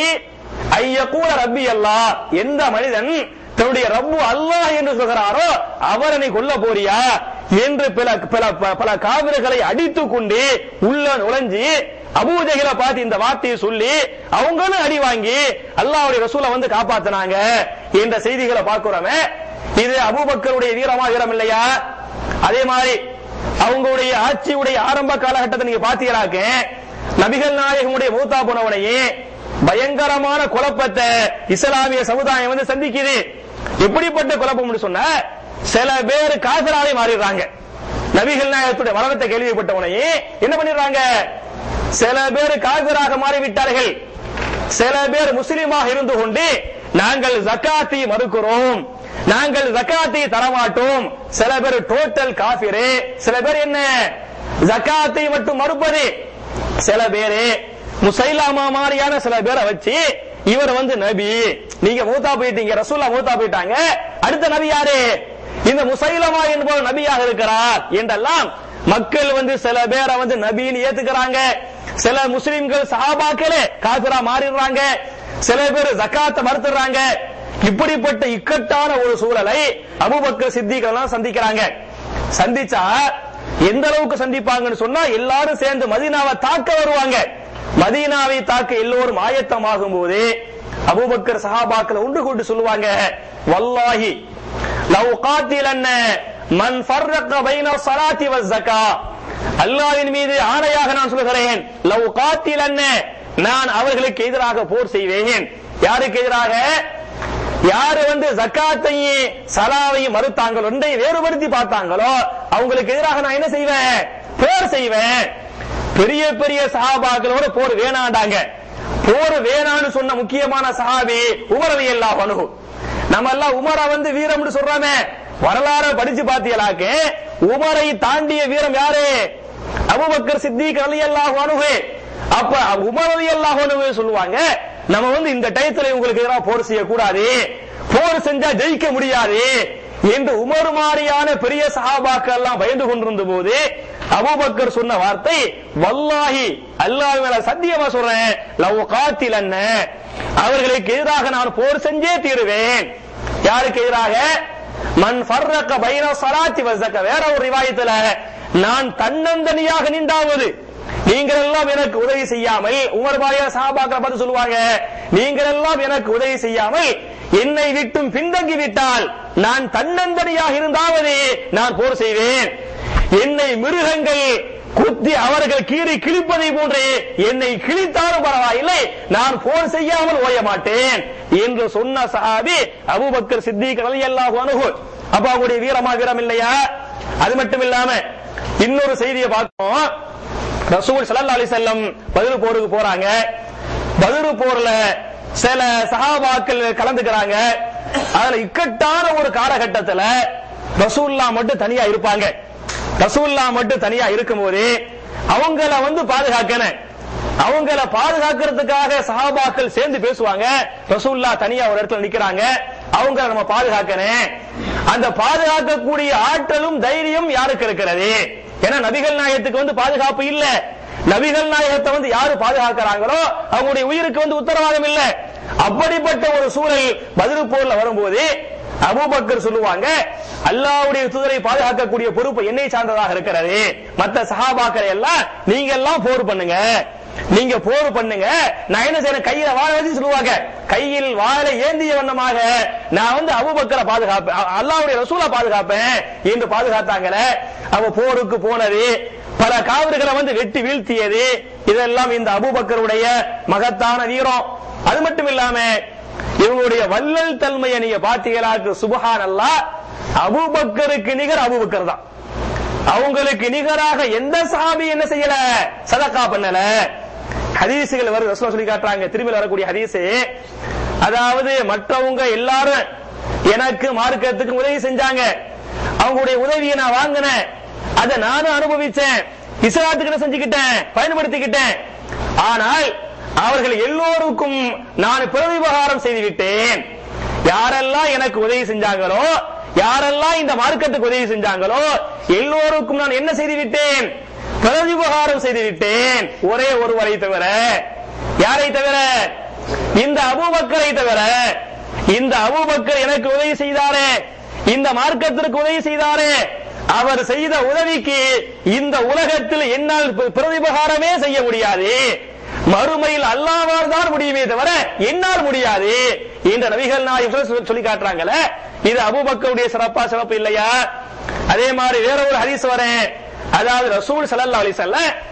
ஐ யகூல ரப்பி அல்லாஹ் எந்த மனிதன் தன்னுடைய ரப்பு அல்லாஹ் என்று சொல்கிறாரோ அவரை நீ கொல்ல போறியா என்று பல பல பல காவிர்களை அடித்துக் கொண்டு உள்ள நுழைஞ்சு அபூஜகில பார்த்து இந்த வார்த்தையை சொல்லி அவங்களும் அடி வாங்கி அல்லாஹ்வுடைய ரசூலை வந்து காப்பாத்தினாங்க என்ற செய்திகளை பார்க்கிறோமே இது அபூபக்கருடைய வீரமா வீரம் இல்லையா அதே மாதிரி அவங்களுடைய ஆட்சியுடைய ஆரம்ப காலகட்டத்தை நீங்க பாத்தீங்களாக்க நபிகள் நாயகமுடைய மூத்தா போனவனையே பயங்கரமான குழப்பத்தை இஸ்லாமிய சமுதாயம் வந்து சந்திக்குது எப்படிப்பட்ட குழப்பம்னு சொன்ன சில பேர் காசராவே மாறிடுறாங்க நபிகள் நாயகத்துடைய மரணத்தை கேள்விப்பட்டவனையே என்ன பண்ணிடுறாங்க சில பேர் காவிராக மாறிவிட்டார்கள் சில பேர் முஸ்லிமாக இருந்து கொண்டு நாங்கள் ஜக்காத்தை மறுக்கிறோம் நாங்கள் ஜக்காத்தை தரமாட்டோம் சில பேர் டோட்டல் காபிரு சில பேர் என்ன ஜக்காத்தை மட்டும் மறுப்பது சில பேரு முசைலாமா மாதிரியான சில பேரை வச்சு இவர் வந்து நபி நீங்க மூத்தா போயிட்டீங்க ரசூல்லா மூத்தா போயிட்டாங்க அடுத்த நபி யாரு இந்த முசைலமா என்பவர் நபியாக இருக்கிறார் என்றெல்லாம் மக்கள் வந்து சில பேரை வந்து நபின்னு ஏத்துக்கிறாங்க சில முஸ்லிம்கள் சஹாபாக்களே காபிரா மாறிடுறாங்க சில பேர் ஜக்காத்தை மறுத்துறாங்க இப்படிப்பட்ட இக்கட்டான ஒரு சூழலை அபூபக்கர் சித்திகள் எல்லாம் சந்திக்கிறாங்க சந்திச்சா எந்த அளவுக்கு சந்திப்பாங்கன்னு சொன்னா எல்லாரும் சேர்ந்து மதீனாவை தாக்க வருவாங்க மதீனாவை தாக்க எல்லோரும் ஆயத்தமாகும் போது அபூபக்கர் சஹாபாக்கள் ஒன்று கூட்டு சொல்லுவாங்க வல்லாஹி லவ் காத்திலன்ன மன் ஃபர்ரக பைன ஸலாத்தி வஸ் ஸக்கா அல்லாஹ்வின் மீது ஆணையாக நான் சொல்கிறேன் லவ் காத்திலன்ன நான் அவர்களுக்கு எதிராக போர் செய்வேன் யாருக்கு எதிராக யாரு வந்து ஜக்காத்தையும் சலாவையும் மறுத்தாங்களோ ஒன்றை வேறுபடுத்தி பார்த்தாங்களோ அவங்களுக்கு எதிராக நான் என்ன செய்வேன் போர் செய்வேன் பெரிய பெரிய சஹாபாக்களோட போர் வேணாண்டாங்க போர் வேணான்னு சொன்ன முக்கியமான சஹாபி உமரவி எல்லாம் அணுகு நம்ம எல்லாம் உமரை வந்து வீரம்னு சொல்றாமே வரலாறு படிச்சு பாத்தியலாக்கு உமரை தாண்டிய வீரம் யாரு அபுபக்கர் சித்திக் அலி அல்லாஹ் அணுகு அப்ப உமர் அலி அல்லாஹ் அணுகு சொல்லுவாங்க நம்ம வந்து இந்த டயத்துல உங்களுக்கு எதிராக போர் செய்யக்கூடாது போர் செஞ்சா ஜெயிக்க முடியாது என்று உமர் மாதிரியான பெரிய சஹாபாக்கள் எல்லாம் பயந்து கொண்டிருந்த போது அபூபக்கர் சொன்ன வார்த்தை வல்லாஹி அல்லாஹ் மேல சத்தியமா சொல்றேன் லவ் காத்தில் அவர்களுக்கு எதிராக நான் போர் செஞ்சே தீருவேன் யாருக்கு எதிராக மன் ஃபர்ரக பைன ஸலாத்தி வஸக்க வேற ஒரு ரிவாயத்துல நான் தன்னந்தனியாக நின்றாவது நீங்கள் எல்லாம் எனக்கு உதவி செய்யாமல் உமர் பாரியா சஹாபாக்களை பார்த்து சொல்லுவாங்க நீங்கள் எல்லாம் எனக்கு உதவி செய்யாமல் என்னை விட்டும் பின்தங்கி விட்டால் நான் தன்னந்தனியாக இருந்தாவது நான் போர் செய்வேன் என்னை மிருகங்கள் குத்தி அவர்கள் கீறி கிழிப்பதை போன்று என்னை கிழித்தாலும் பரவாயில்லை நான் போர் செய்யாமல் ஓய மாட்டேன் என்று சொன்ன சஹாபி அபூபக்கர் சித்திக் ரலியல்லாஹு அன்ஹு அப்ப அவங்களுடைய வீரமா வீரம் இல்லையா அது மட்டும் இல்லாம இன்னொரு செய்தியை பார்த்தோம் ரசூல் ஸல்லல்லாஹு அலைஹி வஸல்லம் பதில் போருக்கு போறாங்க பதில் போர்ல சில சஹாபாக்கள் கலந்துக்கிறாங்க அதுல இக்கட்டான ஒரு காலகட்டத்துல ரசூல்லா மட்டும் தனியா இருப்பாங்க ரசூல்லா மட்டும் தனியா இருக்கும்போது அவங்கள வந்து பாதுகாக்கணும் அவங்கள பாதுகாக்கிறதுக்காக சஹாபாக்கள் சேர்ந்து பேசுவாங்க ரசூல்லா தனியா ஒரு இடத்துல நிக்கிறாங்க அவங்கள நம்ம பாதுகாக்கணும் அந்த பாதுகாக்கக்கூடிய ஆற்றலும் தைரியம் யாருக்கு இருக்கிறது ஏன்னா நபிகள் நாயகத்துக்கு வந்து பாதுகாப்பு இல்ல நபிகள் நாயகத்தை வந்து யாரு பாதுகாக்கிறாங்களோ அவங்களுடைய உயிருக்கு வந்து உத்தரவாதம் இல்ல அப்படிப்பட்ட ஒரு சூழல் பதில் போர்ல வரும்போது அபூபக்கர் சொல்லுவாங்க அல்லாவுடைய தூதரை பாதுகாக்கக்கூடிய பொறுப்பு என்னை சார்ந்ததாக இருக்கிறது மத்த சஹாபாக்களை எல்லாம் நீங்க எல்லாம் போர் பண்ணுங்க நீங்க போர் பண்ணுங்க நான் என்ன செய்யறேன் கையில வாழ வச்சு சொல்லுவாங்க கையில் வாழை ஏந்திய வண்ணமாக நான் வந்து அபூபக்கரை பாதுகாப்பேன் அ- அல்லாஹ்வுடைய ரசூலை பாதுகாப்பேன் என்று பாதுகாத்தாங்களே அவ போருக்கு போனது பல காவிர்களை வந்து வெட்டி வீழ்த்தியது இதெல்லாம் இந்த அபூபக்கருடைய மகத்தான வீரம் அது மட்டும் இல்லாம இவங்களுடைய வள்ளல் தன்மையை நீங்க பாத்தீங்களாக்கு சுபஹான் அல்லாஹ் அபூபக்கருக்கு நிகர் அபூபக்கர் தான் அவங்களுக்கு நிகராக எந்த சஹாபி என்ன செய்யல சதக்கா பண்ணல ஹதீசுகள் வருது ரசூல் சொல்லி காட்டுறாங்க திரும்பி வரக்கூடிய ஹதீஸ் அதாவது மற்றவங்க எல்லாரும் எனக்கு மார்க்கத்துக்கு உதவி செஞ்சாங்க அவங்களுடைய உதவியை நான் வாங்கினேன் அதை நானும் அனுபவிச்சேன் இஸ்லாத்துக்கு என்ன செஞ்சுக்கிட்டேன் பயன்படுத்திக்கிட்டேன் ஆனால் அவர்கள் எல்லோருக்கும் நான் பிரதிபகாரம் செய்து விட்டேன் யாரெல்லாம் எனக்கு உதவி செஞ்சாங்களோ யாரெல்லாம் இந்த மார்க்கத்துக்கு உதவி செஞ்சாங்களோ எல்லோருக்கும் நான் என்ன செய்து விட்டேன் பிரதிபகாரம் செய்து விட்டேன் ஒரே ஒருவரை தவிர யாரை தவிர இந்த அபூபக்கரை தவிர இந்த அபூபக்கர் எனக்கு உதவி செய்தாரே இந்த மார்க்கத்திற்கு உதவி செய்தாரே அவர் செய்த உதவிக்கு இந்த உலகத்தில் என்னால் பி- பிரதிபகாரமே செய்ய முடியாது மறுமையில் அல்லாவால் தான் முடியுமே தவிர என்னால் முடியாது என்ற நபிகள் நாயகம் சொல்லி- சொல்லி காட்டுறாங்கல்ல இது அபூபக்கருடைய சிறப்பா சிறப்பு இல்லையா அதே மாதிரி வேற ஒரு ஹதீஸ் வரேன் அதாவது ரசூல் ஸல்லல்லாஹு அலைஹி வஸல்லம்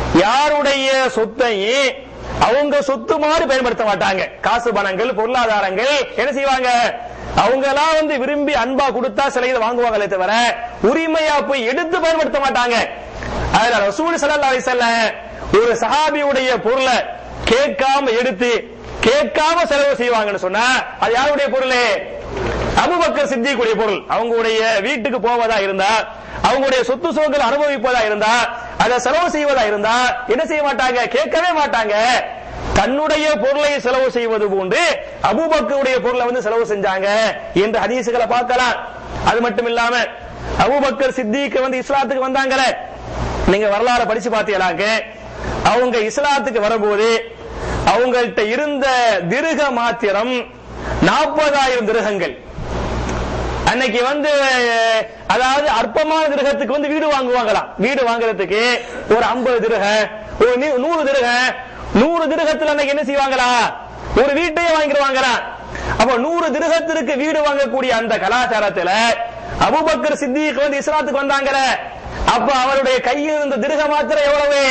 யாருடைய சொத்தையும் அவங்க சொத்து மாதிரி பயன்படுத்த மாட்டாங்க காசு பணங்கள் பொருளாதாரங்கள் என்ன செய்வாங்க அவங்க எல்லாம் வந்து விரும்பி அன்பா கொடுத்தா சில இதை வாங்குவாங்களே தவிர உரிமையா போய் எடுத்து பயன்படுத்த மாட்டாங்க அதுல ரசூல் ஸல்லல்லாஹு அலைஹி வஸல்லம் ஒரு சஹாபியுடைய பொருளை கேட்காம எடுத்து கேட்காம செலவு செய்வாங்கன்னு சொன்னா அது யாருடைய பொருள் அபுபக்கர் சித்திக்குடைய பொருள் அவங்களுடைய வீட்டுக்கு போவதா இருந்தா அவங்களுடைய சொத்து சுகங்கள் அனுபவிப்பதா இருந்தா அதை செலவு செய்வதா இருந்தா என்ன செய்ய மாட்டாங்க கேட்கவே மாட்டாங்க தன்னுடைய பொருளை செலவு செய்வது போன்று அபூபக்கருடைய பொருளை வந்து செலவு செஞ்சாங்க என்று ஹதீசுகளை பார்க்கலாம் அது மட்டும் இல்லாம அபூபக்கர் சித்திக்கு வந்து இஸ்லாத்துக்கு வந்தாங்களே நீங்க வரலாறு படிச்சு பார்த்தீங்களாங்க அவங்க இஸ்லாத்துக்கு வரும்போது அவங்கள்ட்ட இருந்த திருக மாத்திரம் நாற்பதாயிரம் திருகங்கள் அன்னைக்கு வந்து அஹ், அதாவது அற்பமான திருகத்துக்கு வந்து வீடு வாங்குவாங்களாம் வீடு வாங்குறதுக்கு ஒரு ஐம்பது திருக ஒரு நூ- நூறு திருக நூறு திருகத்துல அன்னைக்கு என்ன செய்வாங்களா ஒரு வீட்டையே வாங்கிடுவாங்களா அப்ப நூறு திருகத்திற்கு வீடு வாங்கக்கூடிய அந்த கலாச்சாரத்துல அபூபக்கர் சித்திக் வந்து இஸ்லாத்துக்கு வந்தாங்களே அப்ப அவருடைய கையில் இருந்த திருக மாத்திரம் எவ்வளவு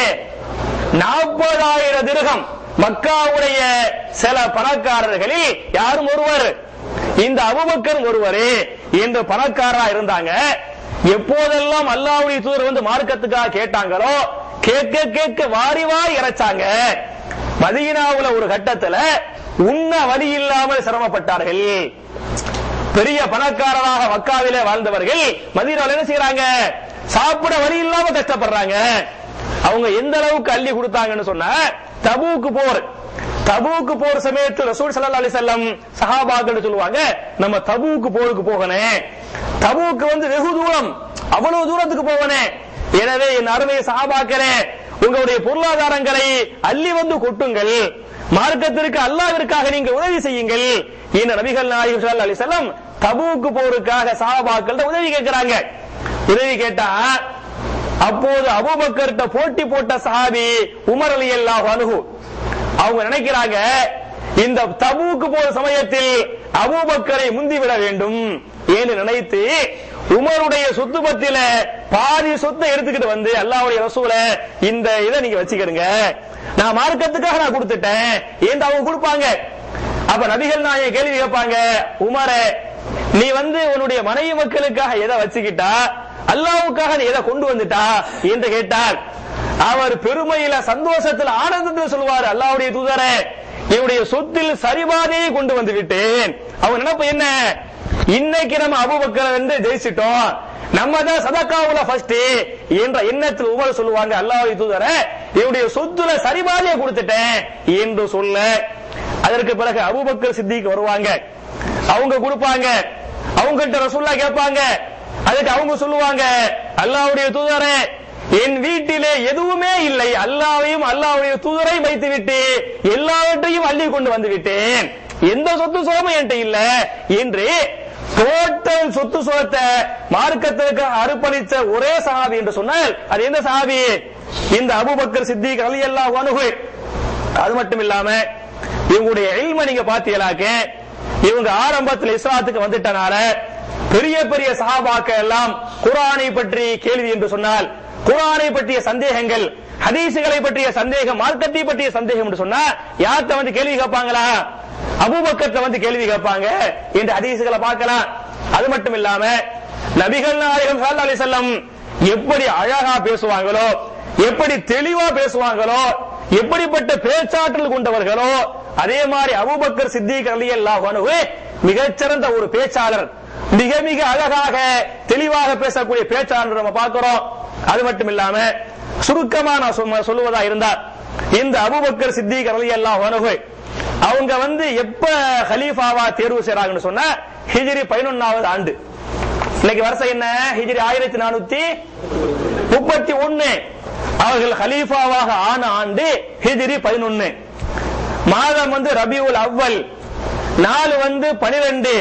நாற்பதாயிரம் திருகம் மக்காவுடைய சில பணக்காரர்களில் யாரும் ஒருவர் இந்த அபுபக்கர் ஒருவர் இந்த பணக்காரரா இருந்தாங்க எப்போதெல்லாம் அல்லாஹ்வுடைய தூதர் வந்து மார்க்கத்துக்காக கேட்டாங்களோ கேட்க கேட்க வாரி வாரி இறைச்சாங்க மதீனாவுல ஒரு கட்டத்துல உண்ண வழி இல்லாமல் சிரமப்பட்டார்கள் பெரிய பணக்காரராக மக்காவிலே வாழ்ந்தவர்கள் மதீனாவில் என்ன செய்யறாங்க சாப்பிட வழி இல்லாம கஷ்டப்படுறாங்க அவங்க எந்த அளவுக்கு அள்ளி கொடுத்தாங்கன்னு சொன்னா தபூக்கு போர் தபூக்கு போர் சமயத்தில் ரசூல் ஸல்லல்லாஹு அலைஹி வஸல்லம் சஹாபாக்கள் சொல்லுவாங்க நம்ம தபூக்கு போருக்கு போகணும் தபூக்கு வந்து வெகு தூரம் அவ்வளவு தூரத்துக்கு போகணும் எனவே என் அருமை சஹாபாக்களே உங்களுடைய பொருளாதாரங்களை அள்ளி வந்து கொட்டுங்கள் மார்க்கத்திற்கு அல்லாவிற்காக நீங்க உதவி செய்யுங்கள் இந்த நபிகள் நாயகம் ஸல்லல்லாஹு அலைஹி வஸல்லம் தபூக்கு போருக்காக சஹாபாக்கள் உதவி கேட்கிறாங்க உதவி கேட்டா அப்போது அபூபக்கர்ட்ட போட்டி போட்ட சஹாபி உமர் ரலியல்லாஹு அன்ஹு அவங்க நினைக்கிறாங்க இந்த தபூக்கு போற சமயத்தில் அபூபக்கரை முந்திவிட வேண்டும் என்று நினைத்து உமருடைய சொத்து பத்தில பாதி சொத்தை எடுத்துக்கிட்டு வந்து அல்லாஹ்வுடைய ரசூல இந்த இதை நீங்க வச்சுக்கிடுங்க நான் மார்க்கத்துக்காக நான் கொடுத்துட்டேன் ஏன் அவங்க கொடுப்பாங்க அப்ப நபிகள் நாயகம் கேள்வி கேட்பாங்க உமரே நீ வந்து உன்னுடைய மனைவி மக்களுக்காக எதை வச்சுக்கிட்டா அல்லாவுக்காக நீ எதை கொண்டு வந்துட்டா என்று கேட்டார் அவர் பெருமையில சந்தோஷத்தில் ஆனந்தத்தில் சொல்லுவார் அல்லாவுடைய தூதரே என்னுடைய சொத்தில் சரிபாதையை கொண்டு வந்து விட்டேன் அவங்க நினைப்பு என்ன இன்னைக்கு நம்ம அபுபக்கரை வந்து ஜெயிச்சிட்டோம் நம்ம தான் சதக்காவுல ஃபர்ஸ்ட் என்ற எண்ணத்தில் உமர் சொல்லுவாங்க அல்லாஹ்வுடைய தூதரே என்னுடைய சொத்துல சரிபாதையை கொடுத்துட்டேன் என்று சொல்ல அதற்கு பிறகு அபூபக்கர் சித்திக்கு வருவாங்க அவங்க கொடுப்பாங்க அவங்கள்ட்ட ரசூல்லா கேட்பாங்க அதுக்கு அவங்க சொல்லுவாங்க அல்லாஹ்வுடைய தூதரே என் வீட்டிலே எதுவுமே இல்லை அல்லாவையும் அல்லாஹ்வுடைய தூதரையும் வைத்து விட்டு எல்லாவற்றையும் அள்ளி கொண்டு வந்து விட்டேன் எந்த சொத்து சுகமும் என்கிட்ட இல்ல என்று டோட்டல் சொத்து சுகத்தை மார்க்கத்திற்கு அர்ப்பணித்த ஒரே சஹாபி என்று சொன்னால் அது எந்த சஹாபி இந்த அபூபக்கர் சித்திக் ரலியல்லாஹு அன்ஹு அது மட்டும் இல்லாம இவங்களுடைய இல்ம நீங்க பாத்தீங்களாக்க இவங்க ஆரம்பத்தில் இஸ்லாத்துக்கு வந்துட்டனால பெரிய பெரிய சஹாபாக்கள் எல்லாம் குர்ஆனை பற்றி கேள்வி என்று சொன்னால் குர்ஆனை பற்றிய சந்தேகங்கள் ஹதீசுகளை பற்றிய சந்தேகம் மார்க்கத்தை பற்றிய சந்தேகம் என்று சொன்னா யார்கிட்ட வந்து கேள்வி கேட்பாங்களா அபூபக்கர்ட்ட வந்து கேள்வி கேட்பாங்க என்று ஹதீசுகளை பார்க்கலாம் அது மட்டும் இல்லாம நபிகள் நாயகம் ஸல்லல்லாஹு அலைஹி வஸல்லம் எப்படி அழகா பேசுவாங்களோ எப்படி தெளிவா பேசுவாங்களோ எப்படிப்பட்ட பேச்சாற்றல் கொண்டவர்களோ அதே மாதிரி அபூபக்கர் சித்திக் ரலியல்லாஹு அன்ஹு மிகச்சிறந்த ஒரு பேச்சாளர் மிக மிக அழகாக தெளிவாக பேசக்கூடிய பேச்சாளர் நம்ம பார்க்கிறோம் அது மட்டும் இல்லாம சுருக்கமா நான் சொன்ன- சொல்லுவதா இருந்தா இந்த அபூபக்கர் சித்திக் ரலியல்லாஹு அன்ஹு அவங்க வந்து எப்ப ஹலீஃபாவா தேர்வு செய்றாங்கன்னு சொன்னா ஹிஜ்ரி பதினொன்னாவது ஆண்டு இன்னைக்கு வருஷம் என்ன ஹிஜ்ரி ஆயிரத்தி நானூத்தி முப்பத்தி ஒன்னு அவர்கள் ஹலீஃபாவாக ஆன ஆண்டு ஹிஜ்ரி பதினொன்னு மாதம் வந்து ரபியுல் அவ்வல் நாலு வந்து பனிரெண்டு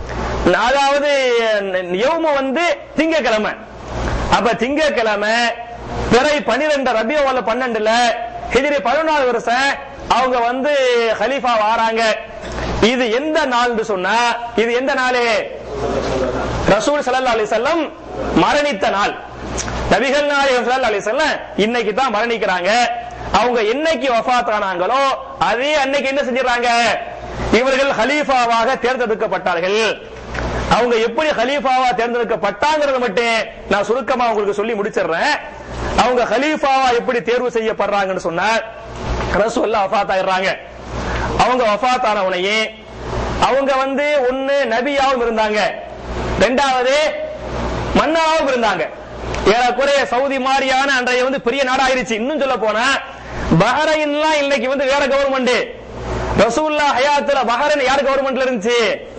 அதாவது யௌம வந்து திங்கக்கிழமை அப்ப திங்கக்கிழமை பிறை பனிரெண்டு ரபியுல் பன்னெண்டுல ஹிஜ்ரி பதினொன்னாவது வருஷம் அவங்க வந்து ஹலீஃபா வாராங்க இது எந்த நாள்னு சொன்னா இது எந்த நாளே ரசூல் ஸல்லல்லாஹு அலைஹி வஸல்லம் மரணித்த நாள் நபிகள் நாயகம் ஸல்லல்லாஹு அலைஹி வஸல்லம் இன்னைக்கு தான் மரணிக்கிறாங்க அவங்க என்னைக்கு வஃபாத் ஆனாங்களோ அதே அன்னைக்கு என்ன செஞ்சிடறாங்க இவர்கள் ஹலீஃபாவாக தேர்ந்தெடுக்கப்பட்டார்கள் அவங்க எப்படி ஹலீஃபாவா தேர்ந்தெடுக்கப்பட்டாங்கிறத மட்டும் நான் சுருக்கமா உங்களுக்கு சொல்லி முடிச்சிடுறேன் அவங்க ஹலீஃபாவா எப்படி தேர்வு செய்யப்படுறாங்கன்னு சொன்னா ரசூல்லா வஃபாத் ஆயிடுறாங்க அவங்க வஃபாத் ஆன உடனே அவங்க வந்து ஒண்ணு நபியாவும் இருந்தாங்க ரெண்டாவது மன்னராவும் இருந்தாங்க ஏறக்குறைய சவுதி மாதிரியான அன்றைய வந்து பெரிய நாடாயிருச்சு இன்னும் சொல்ல போனா பஹரைன்லாம் இன்னைக்கு வந்து வேற கவர்மெண்ட் ரசூல்லா ஹயாத்துல பஹரைன் யார் கவர்மெண்ட்ல இருந்துச்சு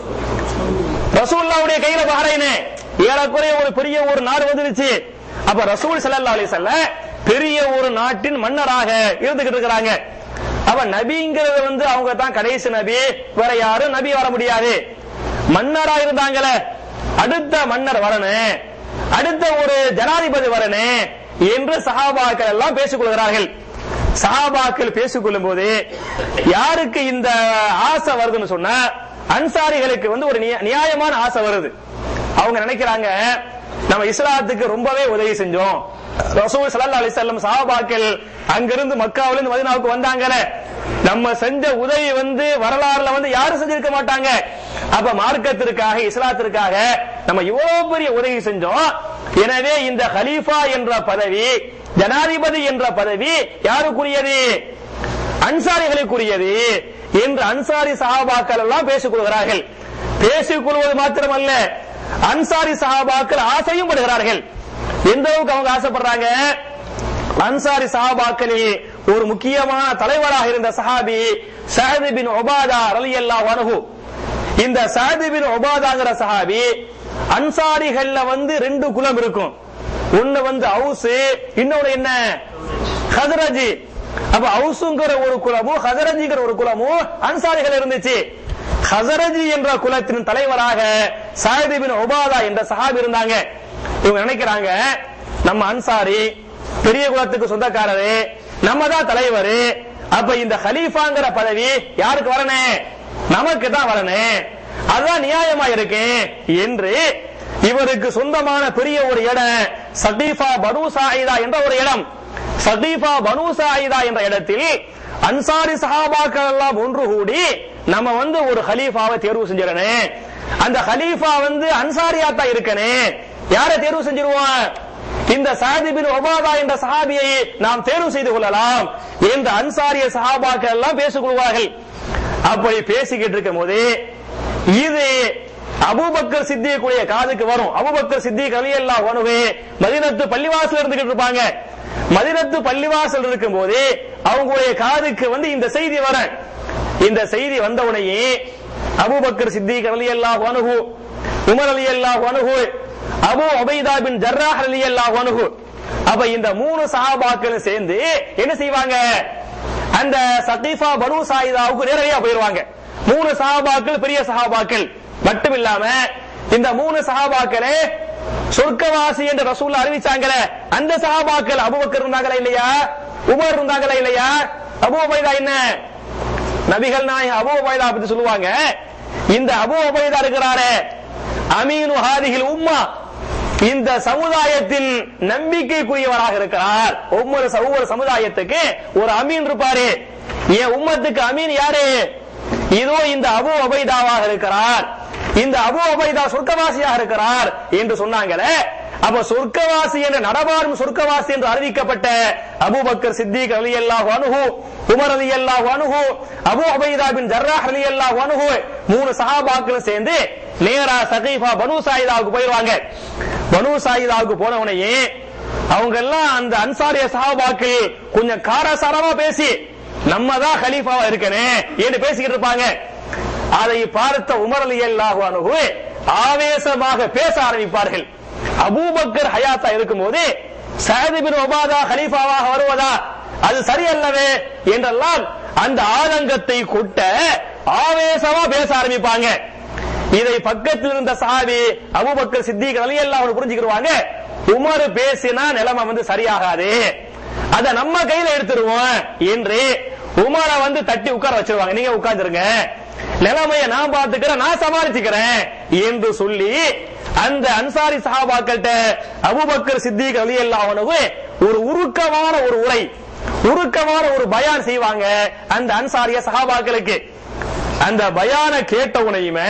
ரசூல்லாவுடைய கையில பஹரைன் ஏறக்குறைய ஒரு பெரிய ஒரு நாடு வந்துருச்சு அப்ப ரசூல் ஸல்லல்லாஹு அலைஹி வஸல்லம் பெரிய ஒரு நாட்டின் மன்னராக இருந்துகிட்டு இருக்கிறாங்க அப்ப நபிங்கிறது வந்து அவங்க தான் கடைசி நபி வேற யாரும் நபி வர முடியாது மன்னரா இருந்தாங்களே அடுத்த மன்னர் வரணும் அடுத்த ஒரு ஜனாதிபதி வரணும் என்று சஹாபாக்கள் எல்லாம் பேசிக் கொள்கிறார்கள் சஹாபாக்கள் பேசிக் கொள்ளும் போது யாருக்கு இந்த ஆசை வருதுன்னு சொன்னா அன்சாரிகளுக்கு வந்து ஒரு நியா- நியாயமான ஆசை வருது அவங்க நினைக்கிறாங்க நம்ம இஸ்லாத்துக்கு ரொம்பவே உதவி செஞ்சோம் ரசூல் ஸல்லல்லாஹு அலைஹி வஸல்லம் சஹாபாக்கள் அங்கிருந்து மக்காவில இருந்து மதீனாவுக்கு வந்தாங்கல நம்ம செஞ்ச உதவி வந்து வரலாறுல வந்து யாரும் செஞ்சிருக்க மாட்டாங்க அப்ப மார்க்கத்திற்காக இஸ்லாத்திற்காக நம்ம இவ்வளவு பெரிய உதவி செஞ்சோம் எனவே இந்த ஹலீஃபா என்ற பதவி ஜனாதிபதி என்ற பதவி யாருக்குரியது அன்சாரிகளுக்குரியது என்று அன்சாரி சஹாபாக்கள் எல்லாம் பேசிக் கொள்கிறார்கள் பேசிக் கொள்வது மாத்திரமல்ல அன்சாரி சஹாபாக்கள் ஆசையும் படுகிறார்கள் எந்த அளவுக்கு அவங்க ஆசைப்படுறாங்க அன்சாரி சஹாபாக்களில் ஒரு முக்கியமான தலைவராக இருந்த சஹாபி சஹது பின் ஒபாதா ரலியல்லாஹு அன்ஹு இந்த சஹது பின் ஒபாதாங்கிற சஹாபி அன்சாரிகள்ல வந்து ரெண்டு குலம் இருக்கும் ஒண்ணு வந்து ஹவுஸ் இன்னொன்னு என்ன ஹதரஜி அப்ப ஹவுசுங்கிற ஒரு குலமும் ஹதரஜிங்கிற ஒரு குலமும் அன்சாரிகள் இருந்துச்சு ஹசரஜி என்ற குலத்தின் தலைவராக சாயிது பின் உபாதா என்ற சஹாபி இருந்தாங்க இவங்க நினைக்கிறாங்க நம்ம அன்சாரி பெரிய குலத்துக்கு சொந்தக்காரரு நம்ம தான் தலைவர் அப்ப இந்த ஹலீஃபாங்கிற பதவி யாருக்கு வரணும் நமக்கு தான் வரணும் அதுதான் நியாயமா இருக்கு என்று இவருக்கு சொந்தமான பெரிய ஒரு இடம் சகீஃபா பனு சாயிதா என்ற ஒரு இடம் சகீஃபா பனு சாயிதா என்ற இடத்தில் அன்சாரி சஹாபாக்கள் எல்லாம் ஒன்று கூடி நம்ம வந்து ஒரு ஹலீஃபாவை தேர்வு செஞ்சிடணும் அந்த ஹலீஃபா வந்து அன்சாரியா தான் இருக்கணும் யாரை தேர்வு செஞ்சிருவோம் இந்த சாதி பின் ஒபாதா என்ற சஹாபியை நாம் தேர்வு செய்து கொள்ளலாம் என்று அன்சாரிய சஹாபாக்கள் எல்லாம் பேசிக் கொள்வார்கள் அப்படி பேசிக்கிட்டு இருக்கும் போது இது அபூபக்கர் சித்தியக்குடைய காதுக்கு வரும் அபூபக்கர் சித்திக் அலி அல்லா ஒனுவே மதினத்து பள்ளிவாசல் இருந்துகிட்டு இருப்பாங்க மதினத்து பள்ளிவாசல் இருக்கும் போது அவங்களுடைய காதுக்கு வந்து இந்த செய்தி வர இந்த செய்தி வந்த உடனே அபூபக்கர் சித்திக் அலி அல்லாஹ் அனுகு உமர் அலி அல்லாஹ் அனுகு அபு உபைதா பின் ஜர்ராஹ் அலி அல்லாஹ் அனுகு அப்ப இந்த மூணு சஹாபாக்களும் சேர்ந்து என்ன செய்வாங்க அந்த சகீஃபா பனு சாயிதாவுக்கு நேரடியா போயிருவாங்க மூணு சஹாபாக்கள் பெரிய சஹாபாக்கள் மட்டும் இல்லாம இந்த மூணு சஹாபாக்களே சொர்க்கவாசி என்று ரசூல் அறிவிச்சாங்களே அந்த சஹாபாக்கள் அபுபக்கர் இருந்தாங்களா இல்லையா உமர் இருந்தாங்களா இல்லையா அபு உபைதா என்ன நபிகள் நாயகம் அபு உபைதா பத்தி சொல்லுவாங்க இந்த அபு உபைதா இருக்கிறாரே அமீனு ஹாதிகில் உம்மா இந்த சமுதாயத்தின் நம்பிக்கைக்குரியவராக இருக்கிறார் ஒவ்வொரு ச- ஒவ்வொரு சமுதாயத்துக்கு ஒரு அமீன் இருப்பாரு என் உம்மத்துக்கு அமீன் யாரு இதோ இந்த அபு அபைதாவாக இருக்கிறார் இந்த அபு அபைதா சொர்க்கவாசியாக இருக்கிறார் என்று சொன்னாங்களே அப்ப சொர்க்கவாசி என்ற நடமாடும் சொர்க்கவாசி என்று அறிவிக்கப்பட்ட அபூபக்கர் சித்திக் அலி அல்லாஹ் அனுகு உமர் அலி அல்லாஹ் அனுகு அபு அபைதா பின் ஜர்ராஹ் அலி அல்லாஹ் அனுகு மூணு சஹாபாக்களும் சேர்ந்து நேரா சகீஃபா பனு சாயிதாவுக்கு போயிருவாங்க பனு சாயிதாவுக்கு போன உடனே அவங்க எல்லாம் அந்த அன்சாரிய சஹாபாக்கள் கொஞ்சம் காரசாரமா பேசி நம்ம தான் கலீஃபாவா இருக்கணும் என்று பேசிக்கிட்டு இருப்பாங்க அதை பார்த்த உமர் அலி அல்லாஹ் அனுகு ஆவேசமாக பேச ஆரம்பிப்பார்கள் அபூபக்கர் ஹயாத்தா இருக்கும்போது சஹது பின் ஒபாதா ஹலீஃபாவாக வருவதா அது சரியல்லவே என்றெல்லாம் அந்த ஆதங்கத்தை கொட்ட ஆவேசமா பேச ஆரம்பிப்பாங்க இதை பக்கத்தில் இருந்த சாவி அபூபக்கர் சித்திக் அலி எல்லாம் புரிஞ்சுக்கிடுவாங்க உமர் பேசினா நிலைமை வந்து சரியாகாது அத நம்ம கையில எடுத்துருவோம் என்று உமரை வந்து தட்டி உட்கார வச்சிருவாங்க நீங்க உட்கார்ந்துருங்க நிலைமையை நான் பார்த்துக்கிறேன் நான் சமாளிச்சுக்கிறேன் என்று சொல்லி அந்த அன்சாரி சஹாபாக்கள்கிட்ட அபூபக்கர் சித்திக் ரலியல்லாஹு அன்ஹு ஒரு உருக்கமான ஒரு உரை உருக்கமான ஒரு பயான் செய்வாங்க அந்த அன்சாரிய சஹாபாக்களுக்கு அந்த பயான கேட்ட உனையுமே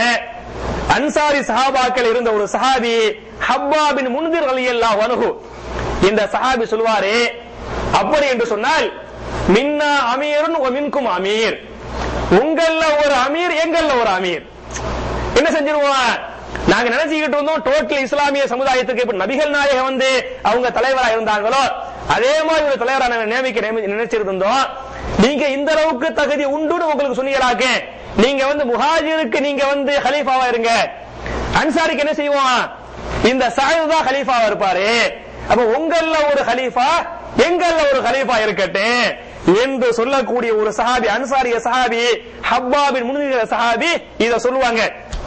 அன்சாரி சஹாபாக்கள் இருந்த ஒரு சஹாபி ஹப்பா பின் முன்திர் ரலியல்லாஹு அன்ஹு இந்த சஹாபி சொல்வாரு அப்படி என்று சொன்னால் மின்னா அமீருன் ஒ மின்கும் அமீர் உங்கள்ல ஒரு அமீர் எங்கள்ல ஒரு அமீர் என்ன செஞ்சிருவோம் நாங்க நினைச்சுக்கிட்டு இருந்தோம் டோட்டல் இஸ்லாமிய சமுதாயத்துக்கு இப்ப நபிகள் நாயகம் வந்து அவங்க தலைவரா இருந்தாங்களோ அதே மாதிரி ஒரு தலைவரா நாங்க நியமிக்க நியமி- நினைச்சிட்டு இருந்தோம் நீங்க இந்த அளவுக்கு தகுதி உண்டுன்னு உங்களுக்கு சொன்னீங்களாக்க நீங்க வந்து முஹாஜிருக்கு நீங்க வந்து ஹலீஃபாவா இருங்க அன்சாரிக்கு என்ன செய்வோம் இந்த சாயித் தான் ஹலீஃபாவா இருப்பாரு அப்ப உங்கள்ல ஒரு ஹலீஃபா எங்கள்ல ஒரு ஹலீஃபா இருக்கட்டும் என்று சொல்லக்கூடிய ஒரு சஹாபி அன்சாரிய சஹாபி ஹப்பாபின் முன்னிற சஹாபி இத சொல்லுவாங்க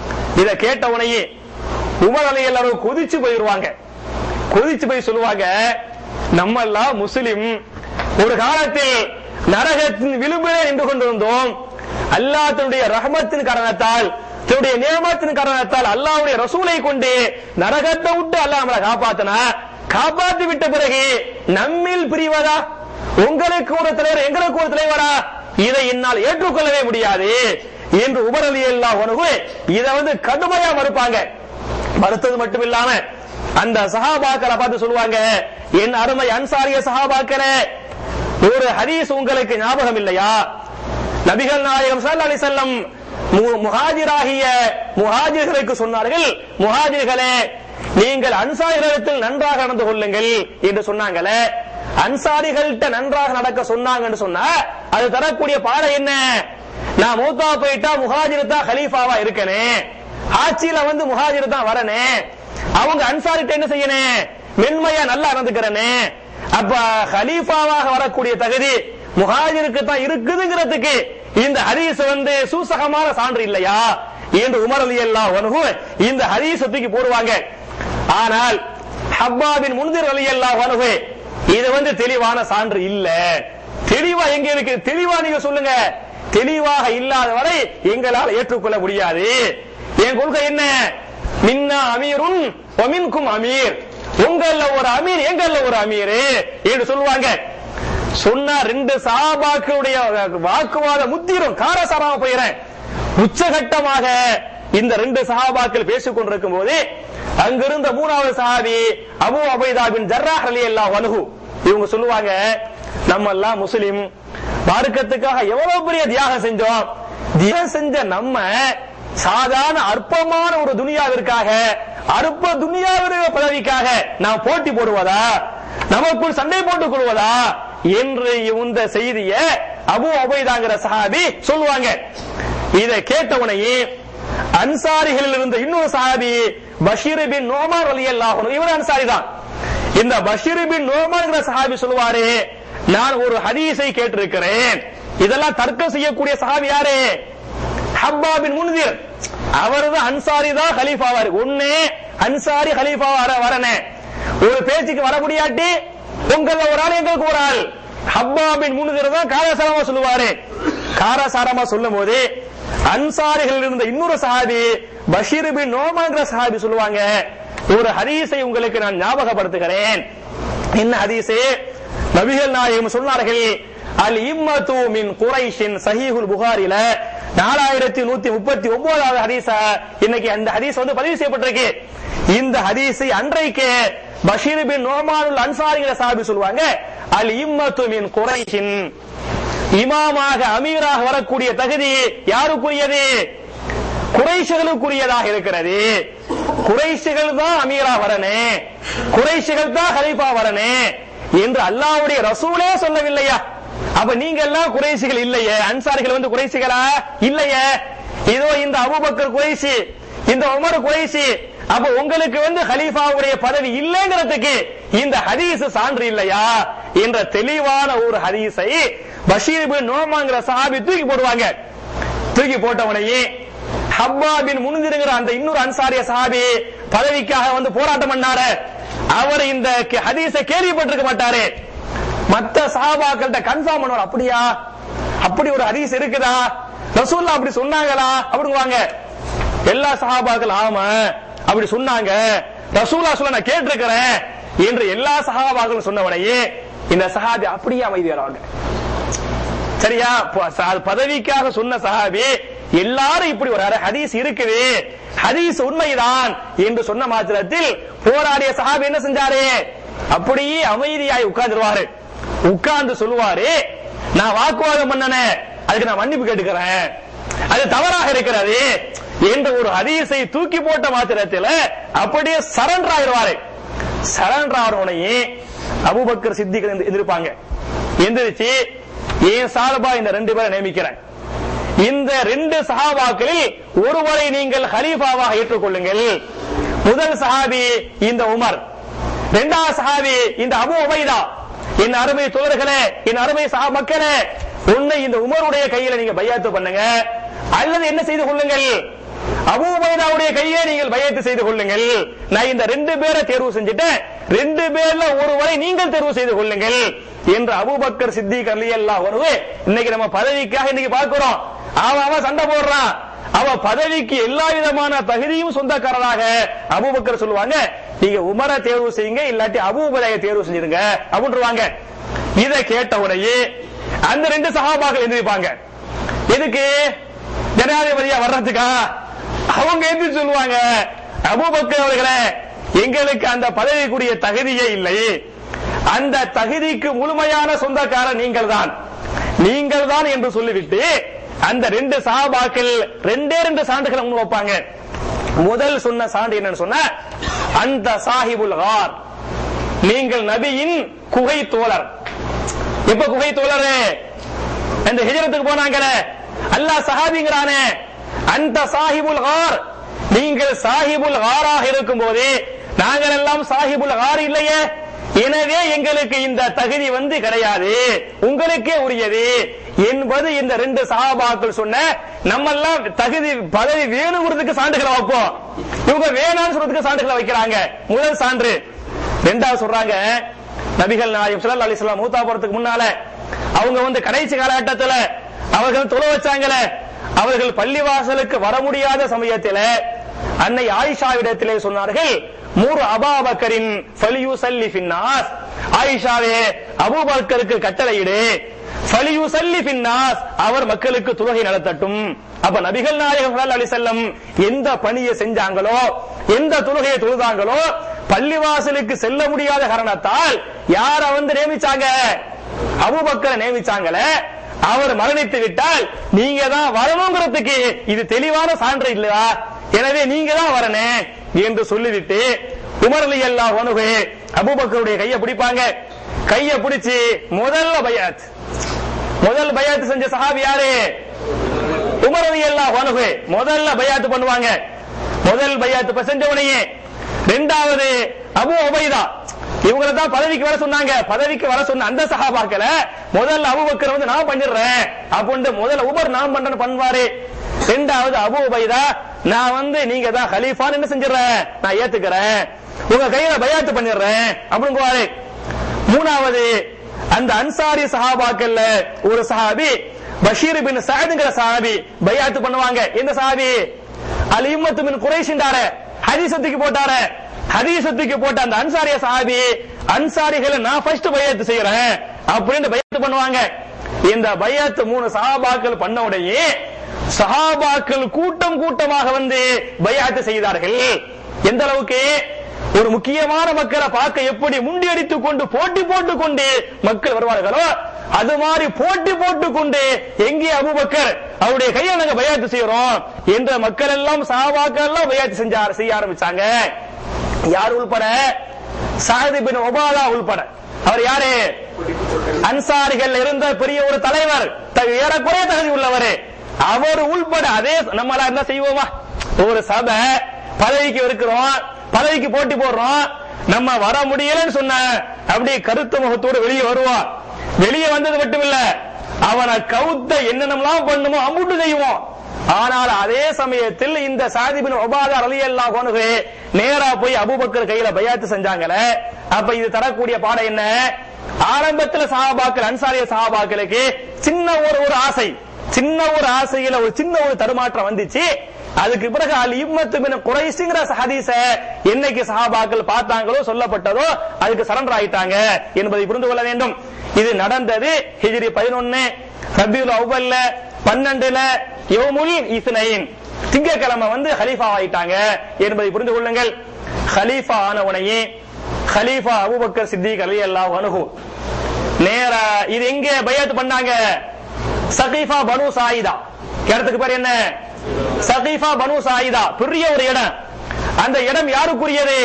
இத கேட்ட உடனே உமர் அலி எல்லாரும் கொதிச்சு போயிருவாங்க கொதிச்சு போய் சொல்லுவாங்க நம்ம எல்லாம் முஸ்லிம் ஒரு காலத்தில் நரகத்தின் விளிம்பிலே நின்று கொண்டிருந்தோம் அல்லாஹ் தன்னுடைய ரஹமத்தின் காரணத்தால் தன்னுடைய நியமத்தின் காரணத்தால் அல்லாஹ்வுடைய ரசூலை கொண்டு நரகத்தை விட்டு அல்லாஹ் நம்மளை காப்பாத்தினா காப்பாத்தி விட்ட பிறகு நம்மில் பிரிவதா உங்களுக்கு ஒரு தலைவர் எங்களுக்கு ஒரு தலைவரா இதை என்னால் ஏற்றுக்கொள்ளவே முடியாது என்று உமர் அலி அல்லா உணவு இதை வந்து கடுமையா மறுப்பாங்க மறுத்தது மட்டும் இல்லாம அந்த சஹாபாக்களை பார்த்து சொல்லுவாங்க என் அருமை அன்சாரிய சஹாபாக்களே ஒரு ஹதீஸ் உங்களுக்கு ஞாபகம் இல்லையா நபிகள் நாயகம் ஸல்லல்லாஹு அலைஹி வஸல்லம் மு- முஹாஜிராகிய முஹாஜிர்களுக்கு சொன்னார்கள் முஹாஜிர்களே நீங்கள் அன்சாரிகளிடத்தில் நன்றாக நடந்து கொள்ளுங்கள் என்று சொன்னாங்களே அன்சாரிகள்கிட்ட நன்றாக நடக்க சொன்னாங்கன்னு சொன்னா அது தரக்கூடிய பாடம் என்ன நான் மூத்தா போயிட்டா முஹாஜிர் தான் ஹலீஃபாவா இருக்கனே ஆட்சியில வந்து முஹாஜிர் தான் வரனே அவங்க அன்சாரிட்ட என்ன செய்யணும் மென்மையா நல்லா நடந்துக்கிறனே அப்ப ஹலீஃபாவாக வரக்கூடிய தகுதி முஹாஜிருக்கு தான் இருக்குதுங்கிறதுக்கு இந்த ஹதீஸ் வந்து சூசகமான சான்று இல்லையா என்று உமர் அலி அல்லாஹ் அன்ஹு இந்த ஹதீஸ் தூக்கி போடுவாங்க ஆனால் ஹப்பாபின் முன்திர் அலி அல்லாஹ் அன்ஹு இது வந்து தெளிவான சான்று இல்ல தெளிவா எங்க இருக்கு தெளிவா நீங்க சொல்லுங்க தெளிவாக இல்லாத வரை எங்களால் ஏற்றுக்கொள்ள முடியாது என் கொள்கை என்ன மின்னா அமீருன் ஒமின்கும் அமீர் உங்கள்ல ஒரு அமீர் எங்கள்ல ஒரு அமீர் என்று சொல்லுவாங்க சொன்ன ரெண்டு சஹாபாக்களுடைய வாக்குவாத முத்திரும் காரசாரமா போயிறேன் உச்சகட்டமாக இந்த ரெண்டு சஹாபாக்கள் பேசிக் கொண்டிருக்கும் போது அங்கிருந்த மூணாவது சஹாபி அபு அபைதா பின் ஜர்ராஹ் ரலியல்லாஹு அன்ஹு இவங்க சொல்லுவாங்க நம்ம எல்லாம் முஸ்லிம் மார்க்கத்துக்காக எவ்வளவு பெரிய தியாகம் செஞ்சோம் தியாகம் செஞ்ச நம்ம சாதாரண அற்பமான ஒரு துனியாவிற்காக அற்ப துனியாவிற்கு பதவிக்காக நாம் போட்டி போடுவதா நமக்குள் சண்டை போட்டுக் கொள்வதா என்று இந்த செய்திய அபு அபைதாங்கிற சஹாபி சொல்லுவாங்க இதை கேட்டவனையே அன்சாரிகளில் இருந்த இன்னொரு சஹாபி பஷீர் பின் நோமான் ரலியல்லாஹு அன்ஹு இவர் அன்சாரி தான் இந்த பஷீர் பின் நோமான்ங்கிற சஹாபி சொல்லுவாரு நான் ஒரு ஹதீஸை கேட்டிருக்கிறேன் இதெல்லாம் தர்க்கம் செய்யக்கூடிய சஹாபி யாரு ஹப்பா பின் முன்திர் அவர்தான் அன்சாரி தான் ஹலீஃபாவா இருக்கு ஒண்ணு அன்சாரி ஹலீஃபா வர வரனே ஒரு பேச்சுக்கு வர முடியாட்டி உங்கள ஒரு ஆள் எங்களுக்கு ஒரு ஆள் ஹப்பா பின் முன்திர் தான் காரசாரமா சொல்லுவாரு காரசாரமா சொல்லும் போது அன்சாரிகள் இருந்த இன்னொரு சஹாபி பஷீர் பின் நோமாங்கிற சஹாபி சொல்லுவாங்க ஒரு ஹதீஸை உங்களுக்கு நான் ஞாபகப்படுத்துகிறேன் என்ன ஹதீஸே நபிகள் நாயகம் சொன்னார்கள் அல் இம்மத்து மின் குரைஷின் சஹீஹுல் புகாரில நாலாயிரத்தி நூத்தி முப்பத்தி ஒன்பதாவது ஹதீஸ இன்னைக்கு அந்த ஹதீஸ் வந்து பதிவு செய்யப்பட்டிருக்கு இந்த ஹதீஸை அன்றைக்கு பஷீர் பின் நோமானுல் அன்சாரிங்கிற சாபி சொல்லுவாங்க அல் இம்மத்து மின் குரைஷின் இமாமாக அமீராக வரக்கூடிய தகுதி யாருக்குரியது குறைஷிகளுக்குரியதாக இருக்கிறது குறைஷிகள் தான் அமீரா வரனே குறைஷிகள் தான் ஹலீஃபா வரனே என்று அல்லாஹ்வுடைய ரசூலே சொல்லவில்லையா அப்ப நீங்க எல்லாம் குறைசிகள் இல்லையே அன்சாரிகள் வந்து குறைசிகளா இல்லையே இதோ இந்த அபூபக்கர் குறைசி இந்த உமர் குறைசி அப்ப உங்களுக்கு வந்து ஹலீஃபாவுடைய பதவி இல்லைங்கிறதுக்கு இந்த ஹதீஸ் சான்று இல்லையா என்ற தெளிவான ஒரு ஹதீஸை பஷீர் பின் நோமாங்கிற சஹாபி தூக்கி போடுவாங்க தூக்கி போட்டவனையே ஹப்பா பின் முன்திருங்கிற அந்த இன்னொரு அன்சாரிய சஹாபி பதவிக்காக வந்து போராட்டம் பண்ணாரு அவர் இந்த கே- ஹதீஸை கேள்விப்பட்டிருக்க மாட்டாரு மத்த சஹாபாக்கள்கிட்ட கன்ஃபார்ம் பண்ணுவார் அப்படியா அப்படி ஒரு ஹதீஸ் இருக்குதா ரசூல்லா அப்படி சொன்னாங்களா அப்படிங்குவாங்க எல்லா சஹாபாக்கள் ஆமா அப்படி சொன்னாங்க ரசூலா சொல்ல நான் கேட்டிருக்கிறேன் என்று எல்லா சஹாபாக்களும் சொன்னவனையே இந்த சஹாபி அப்படியே அமைதியாராங்க சரியா ப- ச- பதவிக்காக சொன்ன சஹாபி எல்லாரும் இப்படி ஒரு ஹதீஸ் இருக்குது ஹதீஸ் உண்மைதான் என்று சொன்ன மாத்திரத்தில் போராடிய சஹாபி என்ன செஞ்சாரு அப்படியே அமைதியாய் உட்கார்ந்துருவாரு உட்கார்ந்து சொல்லுவாரு நான் வாக்குவாதம் பண்ணனே அதுக்கு நான் மன்னிப்பு கேட்டுக்கிறேன் அது தவறாக இருக்கிறது என்ற ஒரு ஹதீஸை தூக்கி போட்ட மாத்திரத்தில் அப்படியே சரண்டர் ஆயிடுவாரு சரண்டர் ஆகிறவனையே அபூபக்கர் சித்திகள் எந்திருப்பாங்க எந்திரிச்சு ஏன் சார்பா இந்த ரெண்டு பேரை நியமிக்கிறேன் இந்த ரெண்டு சஹாபாக்களில் ஒருவரை நீங்கள் ஹலீஃபாவாக ஏற்றுக்கொள்ளுங்கள் முதல் சஹாபி இந்த உமர் இரண்டாவது சஹாபி இந்த அபு உபைதா என் அருமை தோழர்களே என் அருமை சஹா மக்களே உன்னை இந்த உமருடைய கையில நீங்க பையாத்து பண்ணுங்க அல்லது என்ன செய்து கொள்ளுங்கள் அபூ உபைதாவுடைய கையை நீங்கள் பையத்து செய்து கொள்ளுங்கள் நான் இந்த ரெண்டு பேரை தேர்வு செஞ்சுட்டேன் ரெண்டு பேர்ல ஒருவரை நீங்கள் தேர்வு செய்து கொள்ளுங்கள் என்று அபூபக்கர் சித்திக் ரலியல்லாஹு அன்ஹு இன்னைக்கு நம்ம பதவிக்காக இன்னைக்கு பார்க்கிறோம் அவன் அவன் சண்டை போடுறான் அவ பதவிக்கு எல்லா விதமான தகுதியும் சொந்தக்காரராக அபூபக்கர் சொல்லுவாங்க நீங்க உமரை தேர்வு செய்யுங்க இல்லாட்டி அபூபதையை தேர்வு செஞ்சிருங்க அப்படின்றாங்க இதை கேட்ட உடனே அந்த ரெண்டு சகாபாக்கள் எந்திரிப்பாங்க எதுக்கு ஜனாதிபதியா வர்றதுக்கா அவங்க எந்திரி சொல்லுவாங்க அபூபக்கர் அவர்களே எங்களுக்கு அந்த பதவிக்குரிய தகுதியே இல்லை அந்த தகுதிக்கு முழுமையான சொந்தக்காரர் நீங்கள் தான் நீங்கள் தான் என்று சொல்லிவிட்டு அந்த ரெண்டு சஹாபாக்கள் ரெண்டே ரெண்டு சான்றுகளை முன் வைப்பாங்க முதல் சொன்ன சான்று என்னன்னு சொன்ன அந்த சாஹிபுல் கார் நீங்கள் நபியின் குகை தோழர் இப்ப குகை தோழரு இந்த ஹிஜரத்துக்கு போனாங்களே அல்லாஹ் சஹாபிங்கிறானே அந்த சாஹிபுல் கார் நீங்கள் சாஹிபுல் காராக இருக்கும் போதே நாங்கள் எல்லாம் சாஹிபுல் கார் இல்லையே எனவே எங்களுக்கு இந்த தகுதி வந்து கிடையாது உங்களுக்கே உரியது என்பது இந்த ரெண்டு சஹாபாக்கள் சொன்ன நம்ம எல்லாம் தகுதி பதவி வேணுங்கிறதுக்கு சான்றுகளை வைப்போம் இவங்க வேணாம்னு சொல்றதுக்கு சான்றுகளை வைக்கிறாங்க முதல் சான்று ரெண்டாவது சொல்றாங்க நபிகள் நாயகம் ஸல்லல்லாஹு அலைஹி வஸல்லம் மூத்தா போறதுக்கு முன்னால அவங்க வந்து கடைசி காலகட்டத்துல அவர்கள் தொலை வச்சாங்களே அவர்கள் பள்ளிவாசலுக்கு வர முடியாத சமயத்தில் அன்னை ஆயிஷாவிடத்திலே சொன்னார்கள் மூறு அபாபக்கரின் ஃபலியுசல்லி ஃபின்னாஸ் ஆயிஷாவே அபூபக்கருக்கு கட்டளையிடு ஃபலியுசல்லி ஃபின்னாஸ் அவர் மக்களுக்கு தொழுகை நடத்தட்டும் அப்ப நபிகள் நாயகம் ஸல்லல்லாஹு அலைஹி வஸல்லம் எந்த பணியை செஞ்சாங்களோ எந்த தொழுகையை தொழுதாங்களோ பள்ளிவாசலுக்கு செல்ல முடியாத காரணத்தால் யார வந்து நியமிச்சாங்க அபூபக்கரை நியமிச்சாங்களே அவர் மரணித்து விட்டால் நீங்க தான் வரணுங்கிறதுக்கு இது தெளிவான சான்று இல்லையா எனவே நீங்க தான் வரணும் என்று சொல்லிவிட்டு உமர் அலி அல்லாஹ் அனுகு அபூபக்கருடைய கையை பிடிப்பாங்க கையை பிடிச்சு முதல்ல பையாத் முதல் பையாத்து செஞ்ச சஹாபி யாரு உமர் அலி அல்லாஹ் அனுகு முதல்ல பையாத்து பண்ணுவாங்க முதல் பையாத்து செஞ்சவனையே ரெண்டாவது அபு உபைதா இவங்களை தான் பதவிக்கு வர சொன்னாங்க பதவிக்கு வர சொன்ன அந்த சஹாபாக்கள முதல்ல அபூபக்கர் வந்து நான் பண்ணிடுறேன் அப்படின்னு முதல்ல உமர் நான் பண்றேன்னு பண்ணுவாரு ரெண்டாவது அபு உபைதா நான் வந்து நீங்க தான் ஹலீஃபான்னு என்ன செஞ்சிடறேன் நான் ஏத்துக்கிறேன் உங்க கையில பயாத்து பண்ணிடுறேன் அப்படிங்குவாரு மூணாவது அந்த அன்சாரி சஹாபாக்கள்ல ஒரு சஹாபி பஷீர் பின் சஅதுங்கிற சஹாபி பயாத்து பண்ணுவாங்க எந்த சஹாபி அல் இம்மத்து பின் குறைஷின்றாரு ஹதீசத்துக்கு போட்டாரு ஹதீசத்துக்கு போட்ட அந்த அன்சாரிய சஹாபி அன்சாரிகளை நான் ஃபர்ஸ்ட் பையத்து செய்யறேன் அப்படின்னு பையத்து பண்ணுவாங்க இந்த பையத்து மூணு சஹாபாக்கள் பண்ண உடனே சஹாபாக்கள் கூட்டம் கூட்டமாக வந்து பையாத்து செய்தார்கள் எந்த அளவுக்கு ஒரு முக்கியமான மக்களை பார்க்க எப்படி முண்டி அடித்துக் கொண்டு போட்டி போட்டுக் கொண்டு மக்கள் வருவார்களோ அது மாதிரி போட்டி போட்டுக் கொண்டு எங்கே அபுபக்கர் அவருடைய கையை நாங்க பயாத்து செய்யறோம் என்ற மக்கள் எல்லாம் சஹாபாக்கள் எல்லாம் பயாத்து செஞ்ச செய்ய ஆரம்பிச்சாங்க யார் உள்பட சாஹிப் பின் ஒபாதா உள்பட அவர் யாரு அன்சாரிகள் இருந்த பெரிய ஒரு தலைவர் த- ஏறக்குறைய தகுதி உள்ளவர் அவர் உள்பட அதே நம்மளா என்ன செய்வோமா ஒரு சபை பதவிக்கு இருக்கிறோம் பதவிக்கு போட்டி போடுறோம் நம்ம வர முடியலன்னு சொன்ன அப்படியே கருத்து முகத்தோடு வெளியே வருவான் வெளியே வந்தது மட்டும் இல்ல அவனை கவுத்த என்னென்னலாம் பண்ணுமோ அம்புட்டு செய்வோம் ஆனால் அதே சமயத்தில் இந்த சாதிபின் ஒபாதா அலி அல்லாஹ் கொனுகு நேரா போய் அபூபக்கர் கையில பயாத்து செஞ்சாங்களே அப்ப இது தரக்கூடிய பாடம் என்ன ஆரம்பத்துல சஹாபாக்கள் அன்சாரிய சஹாபாக்களுக்கு சின்ன ஒரு ஒரு ஆசை சின்ன ஒரு ஆசையில ஒரு சின்ன ஒரு தடுமாற்றம் வந்துச்சு அதுக்கு பிறகு அல் இம்மத்து மின் குறைசிங்கிற ஹதீஸ என்னைக்கு சஹாபாக்கள் பார்த்தாங்களோ சொல்லப்பட்டதோ அதுக்கு சரண்டர் ஆயிட்டாங்க என்பதை புரிந்து கொள்ள வேண்டும் இது நடந்தது ஹிஜ்ரி பதினொன்னு ரபியுல் அவ்வல்ல பன்னெண்டுல யோமுல் இஸ்னைன் திங்கக்கிழமை வந்து ஹலீஃபா ஆயிட்டாங்க என்பதை புரிந்து கொள்ளுங்கள் ஹலீஃபா ஆனவனையே ஹலீஃபா அபூபக்கர் சித்திக் அலி அல்லாஹ் அனுகு நேர இது எங்க பையத்து பண்ணாங்க சகீஃபா பனு சாயிதா இடத்துக்கு பேர் என்ன சகீஃபா பனு சாயிதா பெரிய ஒரு இடம் அந்த இடம் யாருக்குரியது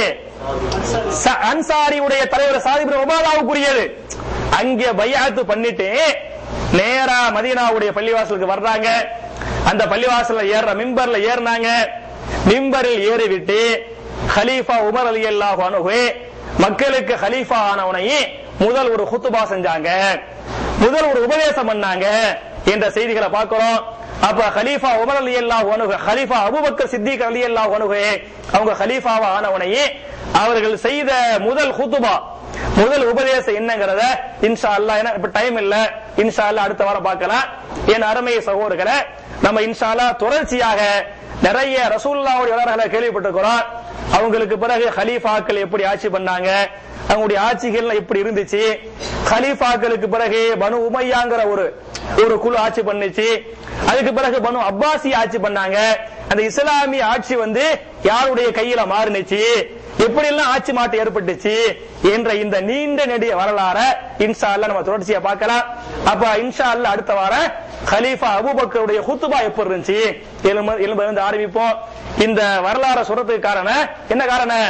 ச- அன்சாரியுடைய தலைவர் சாதிபுர உபாதாவுக்குரியது அங்கே பையாத்து பண்ணிட்டு நேரா மதீனாவுடைய பள்ளிவாசலுக்கு வர்றாங்க அந்த பள்ளிவாசல்ல ஏற மிம்பர்ல ஏறினாங்க மிம்பரில் ஏறிவிட்டு ஹலீஃபா உமர் அலி அல்லாஹ் அனுகு மக்களுக்கு ஹலீஃபா ஆனவனையே முதல் ஒரு குத்துபா செஞ்சாங்க முதல் ஒரு உபதேசம் பண்ணாங்க என்ற செய்திகளை பார்க்கிறோம் அப்ப ஹலீஃபா உமர் அலி அல்லாஹ் அனுகு ஹலீஃபா அபூபக்கர் சித்திக் அலி அல்லாஹ் அனுகு அவங்க ஹலீஃபாவா ஆனவனையே அவர்கள் செய்த முதல் குத்துபா முதல் உபதேசம் என்னங்கிறத இன்ஷா அல்லாஹ் ஏன்னா இப்ப டைம் இல்ல இன்ஷா அல்லாஹ் அடுத்த வாரம் பார்க்கலாம் என் அருமை சகோதரர்களை நம்ம இன்ஷா அல்லாஹ் தொடர்ச்சியாக நிறைய ரசூல்லாவுடைய வரலாறுகளை கேள்விப்பட்டிருக்கிறோம் அவங்களுக்கு பிறகு ஹலீஃபாக்கள் எப்படி ஆட்சி பண்ணாங்க அவங்களுடைய ஆட்சிகள் எப்படி இருந்துச்சு ஹலீஃபாக்களுக்கு பிறகு பனு உமையாங்கிற ஒரு ஒரு குழு ஆட்சி பண்ணுச்சு அதுக்கு பிறகு பனு அப்பாசி ஆட்சி பண்ணாங்க அந்த இஸ்லாமிய ஆட்சி வந்து யாருடைய கையில மாறுனுச்சு எப்படி எல்லாம் ஆட்சி மாற்றம் ஏற்பட்டுச்சு என்ற இந்த நீண்ட நெடிய வரலாற இன்ஷா அல்லாஹ் நம்ம தொடர்ச்சியா பார்க்கலாம் அப்ப இன்ஷா அல்லாஹ் அடுத்த வாரம் ஹலீஃபா அபூபக்கருடைய ஹுத்துபா எப்படி இருந்துச்சு எலும்பு எலும்பு இருந்து ஆரம்பிப்போம் இந்த வரலாற சொல்றதுக்கு காரணம் என்ன காரணம்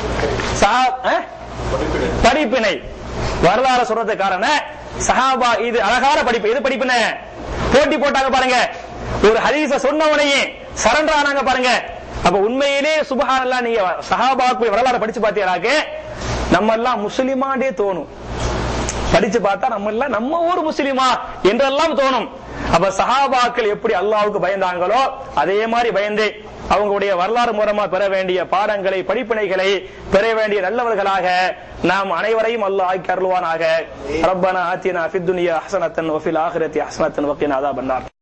சஹா- அஹ்? படிப்பினை வரலாறு சொல்றதுக்கு காரணம் சஹாபா இது அழகான படிப்பு எது படிப்புன்னு போட்டி போட்டாங்க பாருங்க ஒரு ஹதீஸ சொன்னவனையே சரண்டர் ஆனாங்க பாருங்க அப்ப உண்மையிலே சுபஹானல்லாஹ் நீங்க சஹாபாக்கு வரலாறு படிச்சு பார்த்தீங்கன்னாக்க நம்ம எல்லாம் முஸ்லிமாண்டே தோணும் படிச்சு பார்த்தா நம்ம எல்லாம் நம்ம ஊர் முஸ்லிமா என்றெல்லாம் தோணும் அப்ப சஹாபாக்கள் எப்படி அல்லாஹ்வுக்கு பயந்தாங்களோ அதே மாதிரி பயந்து அவங்களுடைய வரலாறு மூலமா பெற வேண்டிய பாடங்களை படிப்பினைகளை பெற வேண்டிய நல்லவர்களாக நாம் அனைவரையும் அல்லாஹ் ஆக்கி அருள்வானாக ரப்பனா ஆத்தினா ஃபித் துனியா ஹஸனத்தன் வஃபில் ஆখিরাতি ஹஸனத்தன் வகினா அதாபன்னார்